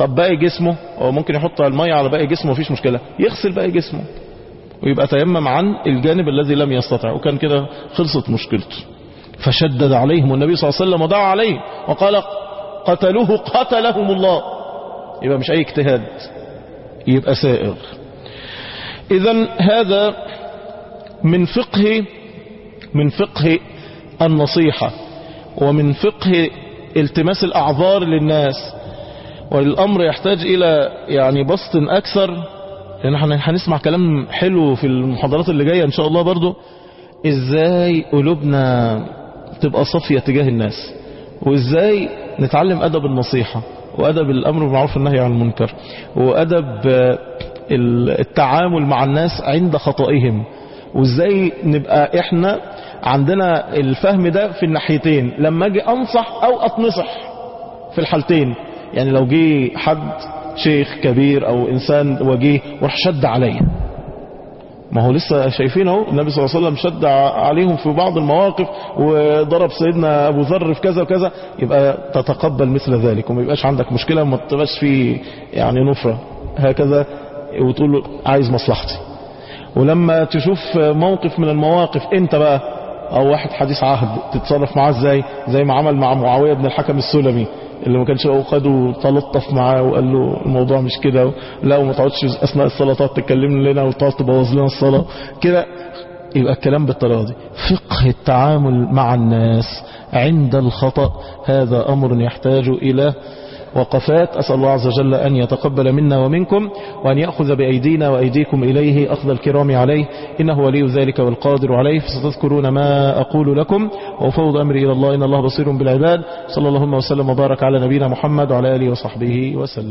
طب باقي جسمه هو ممكن يحط المية على باقي جسمه مفيش مشكلة يغسل باقي جسمه ويبقى تيمم عن الجانب الذي لم يستطع وكان كده خلصت مشكلته فشدد عليهم النبي صلى الله عليه وسلم ودعا عليه وقال قتلوه قتلهم الله يبقى مش اي اجتهاد يبقى سائغ اذا هذا من فقه من فقه النصيحة ومن فقه التماس الاعذار للناس والامر يحتاج الى يعني بسط اكثر لان احنا هنسمع كلام حلو في المحاضرات اللي جاية ان شاء الله برضو ازاي قلوبنا تبقى صافية تجاه الناس وازاي نتعلم ادب النصيحة وادب الامر بالمعروف والنهي عن المنكر وادب التعامل مع الناس عند خطئهم وازاي نبقى احنا عندنا الفهم ده في الناحيتين لما اجي انصح او اتنصح في الحالتين يعني لو جه حد شيخ كبير او انسان وجيه وراح شد عليا ما هو لسه شايفين اهو النبي صلى الله عليه وسلم شد عليهم في بعض المواقف وضرب سيدنا ابو ذر في كذا وكذا يبقى تتقبل مثل ذلك وما يبقاش عندك مشكلة وما تبقاش فيه يعني نفرة هكذا وتقول له عايز مصلحتي ولما تشوف موقف من المواقف انت بقى او واحد حديث عهد تتصرف معاه ازاي زي ما عمل مع معاوية بن الحكم السلمي اللي ما كانش خده تلطف معاه وقال له الموضوع مش كده لا وما تقعدش اثناء الصلاه تقعد تتكلم لنا وتقعد تبوظ لنا الصلاه كده يبقى الكلام بالطريقه دي فقه التعامل مع الناس عند الخطأ هذا امر يحتاج الى وقفات أسأل الله عز وجل أن يتقبل منا ومنكم وأن يأخذ بأيدينا وأيديكم إليه أخذ الكرام عليه إنه ولي ذلك والقادر عليه فستذكرون ما أقول لكم وأفوض أمري إلى الله إن الله بصير بالعباد صلى الله وسلم وبارك على نبينا محمد وعلى آله وصحبه وسلم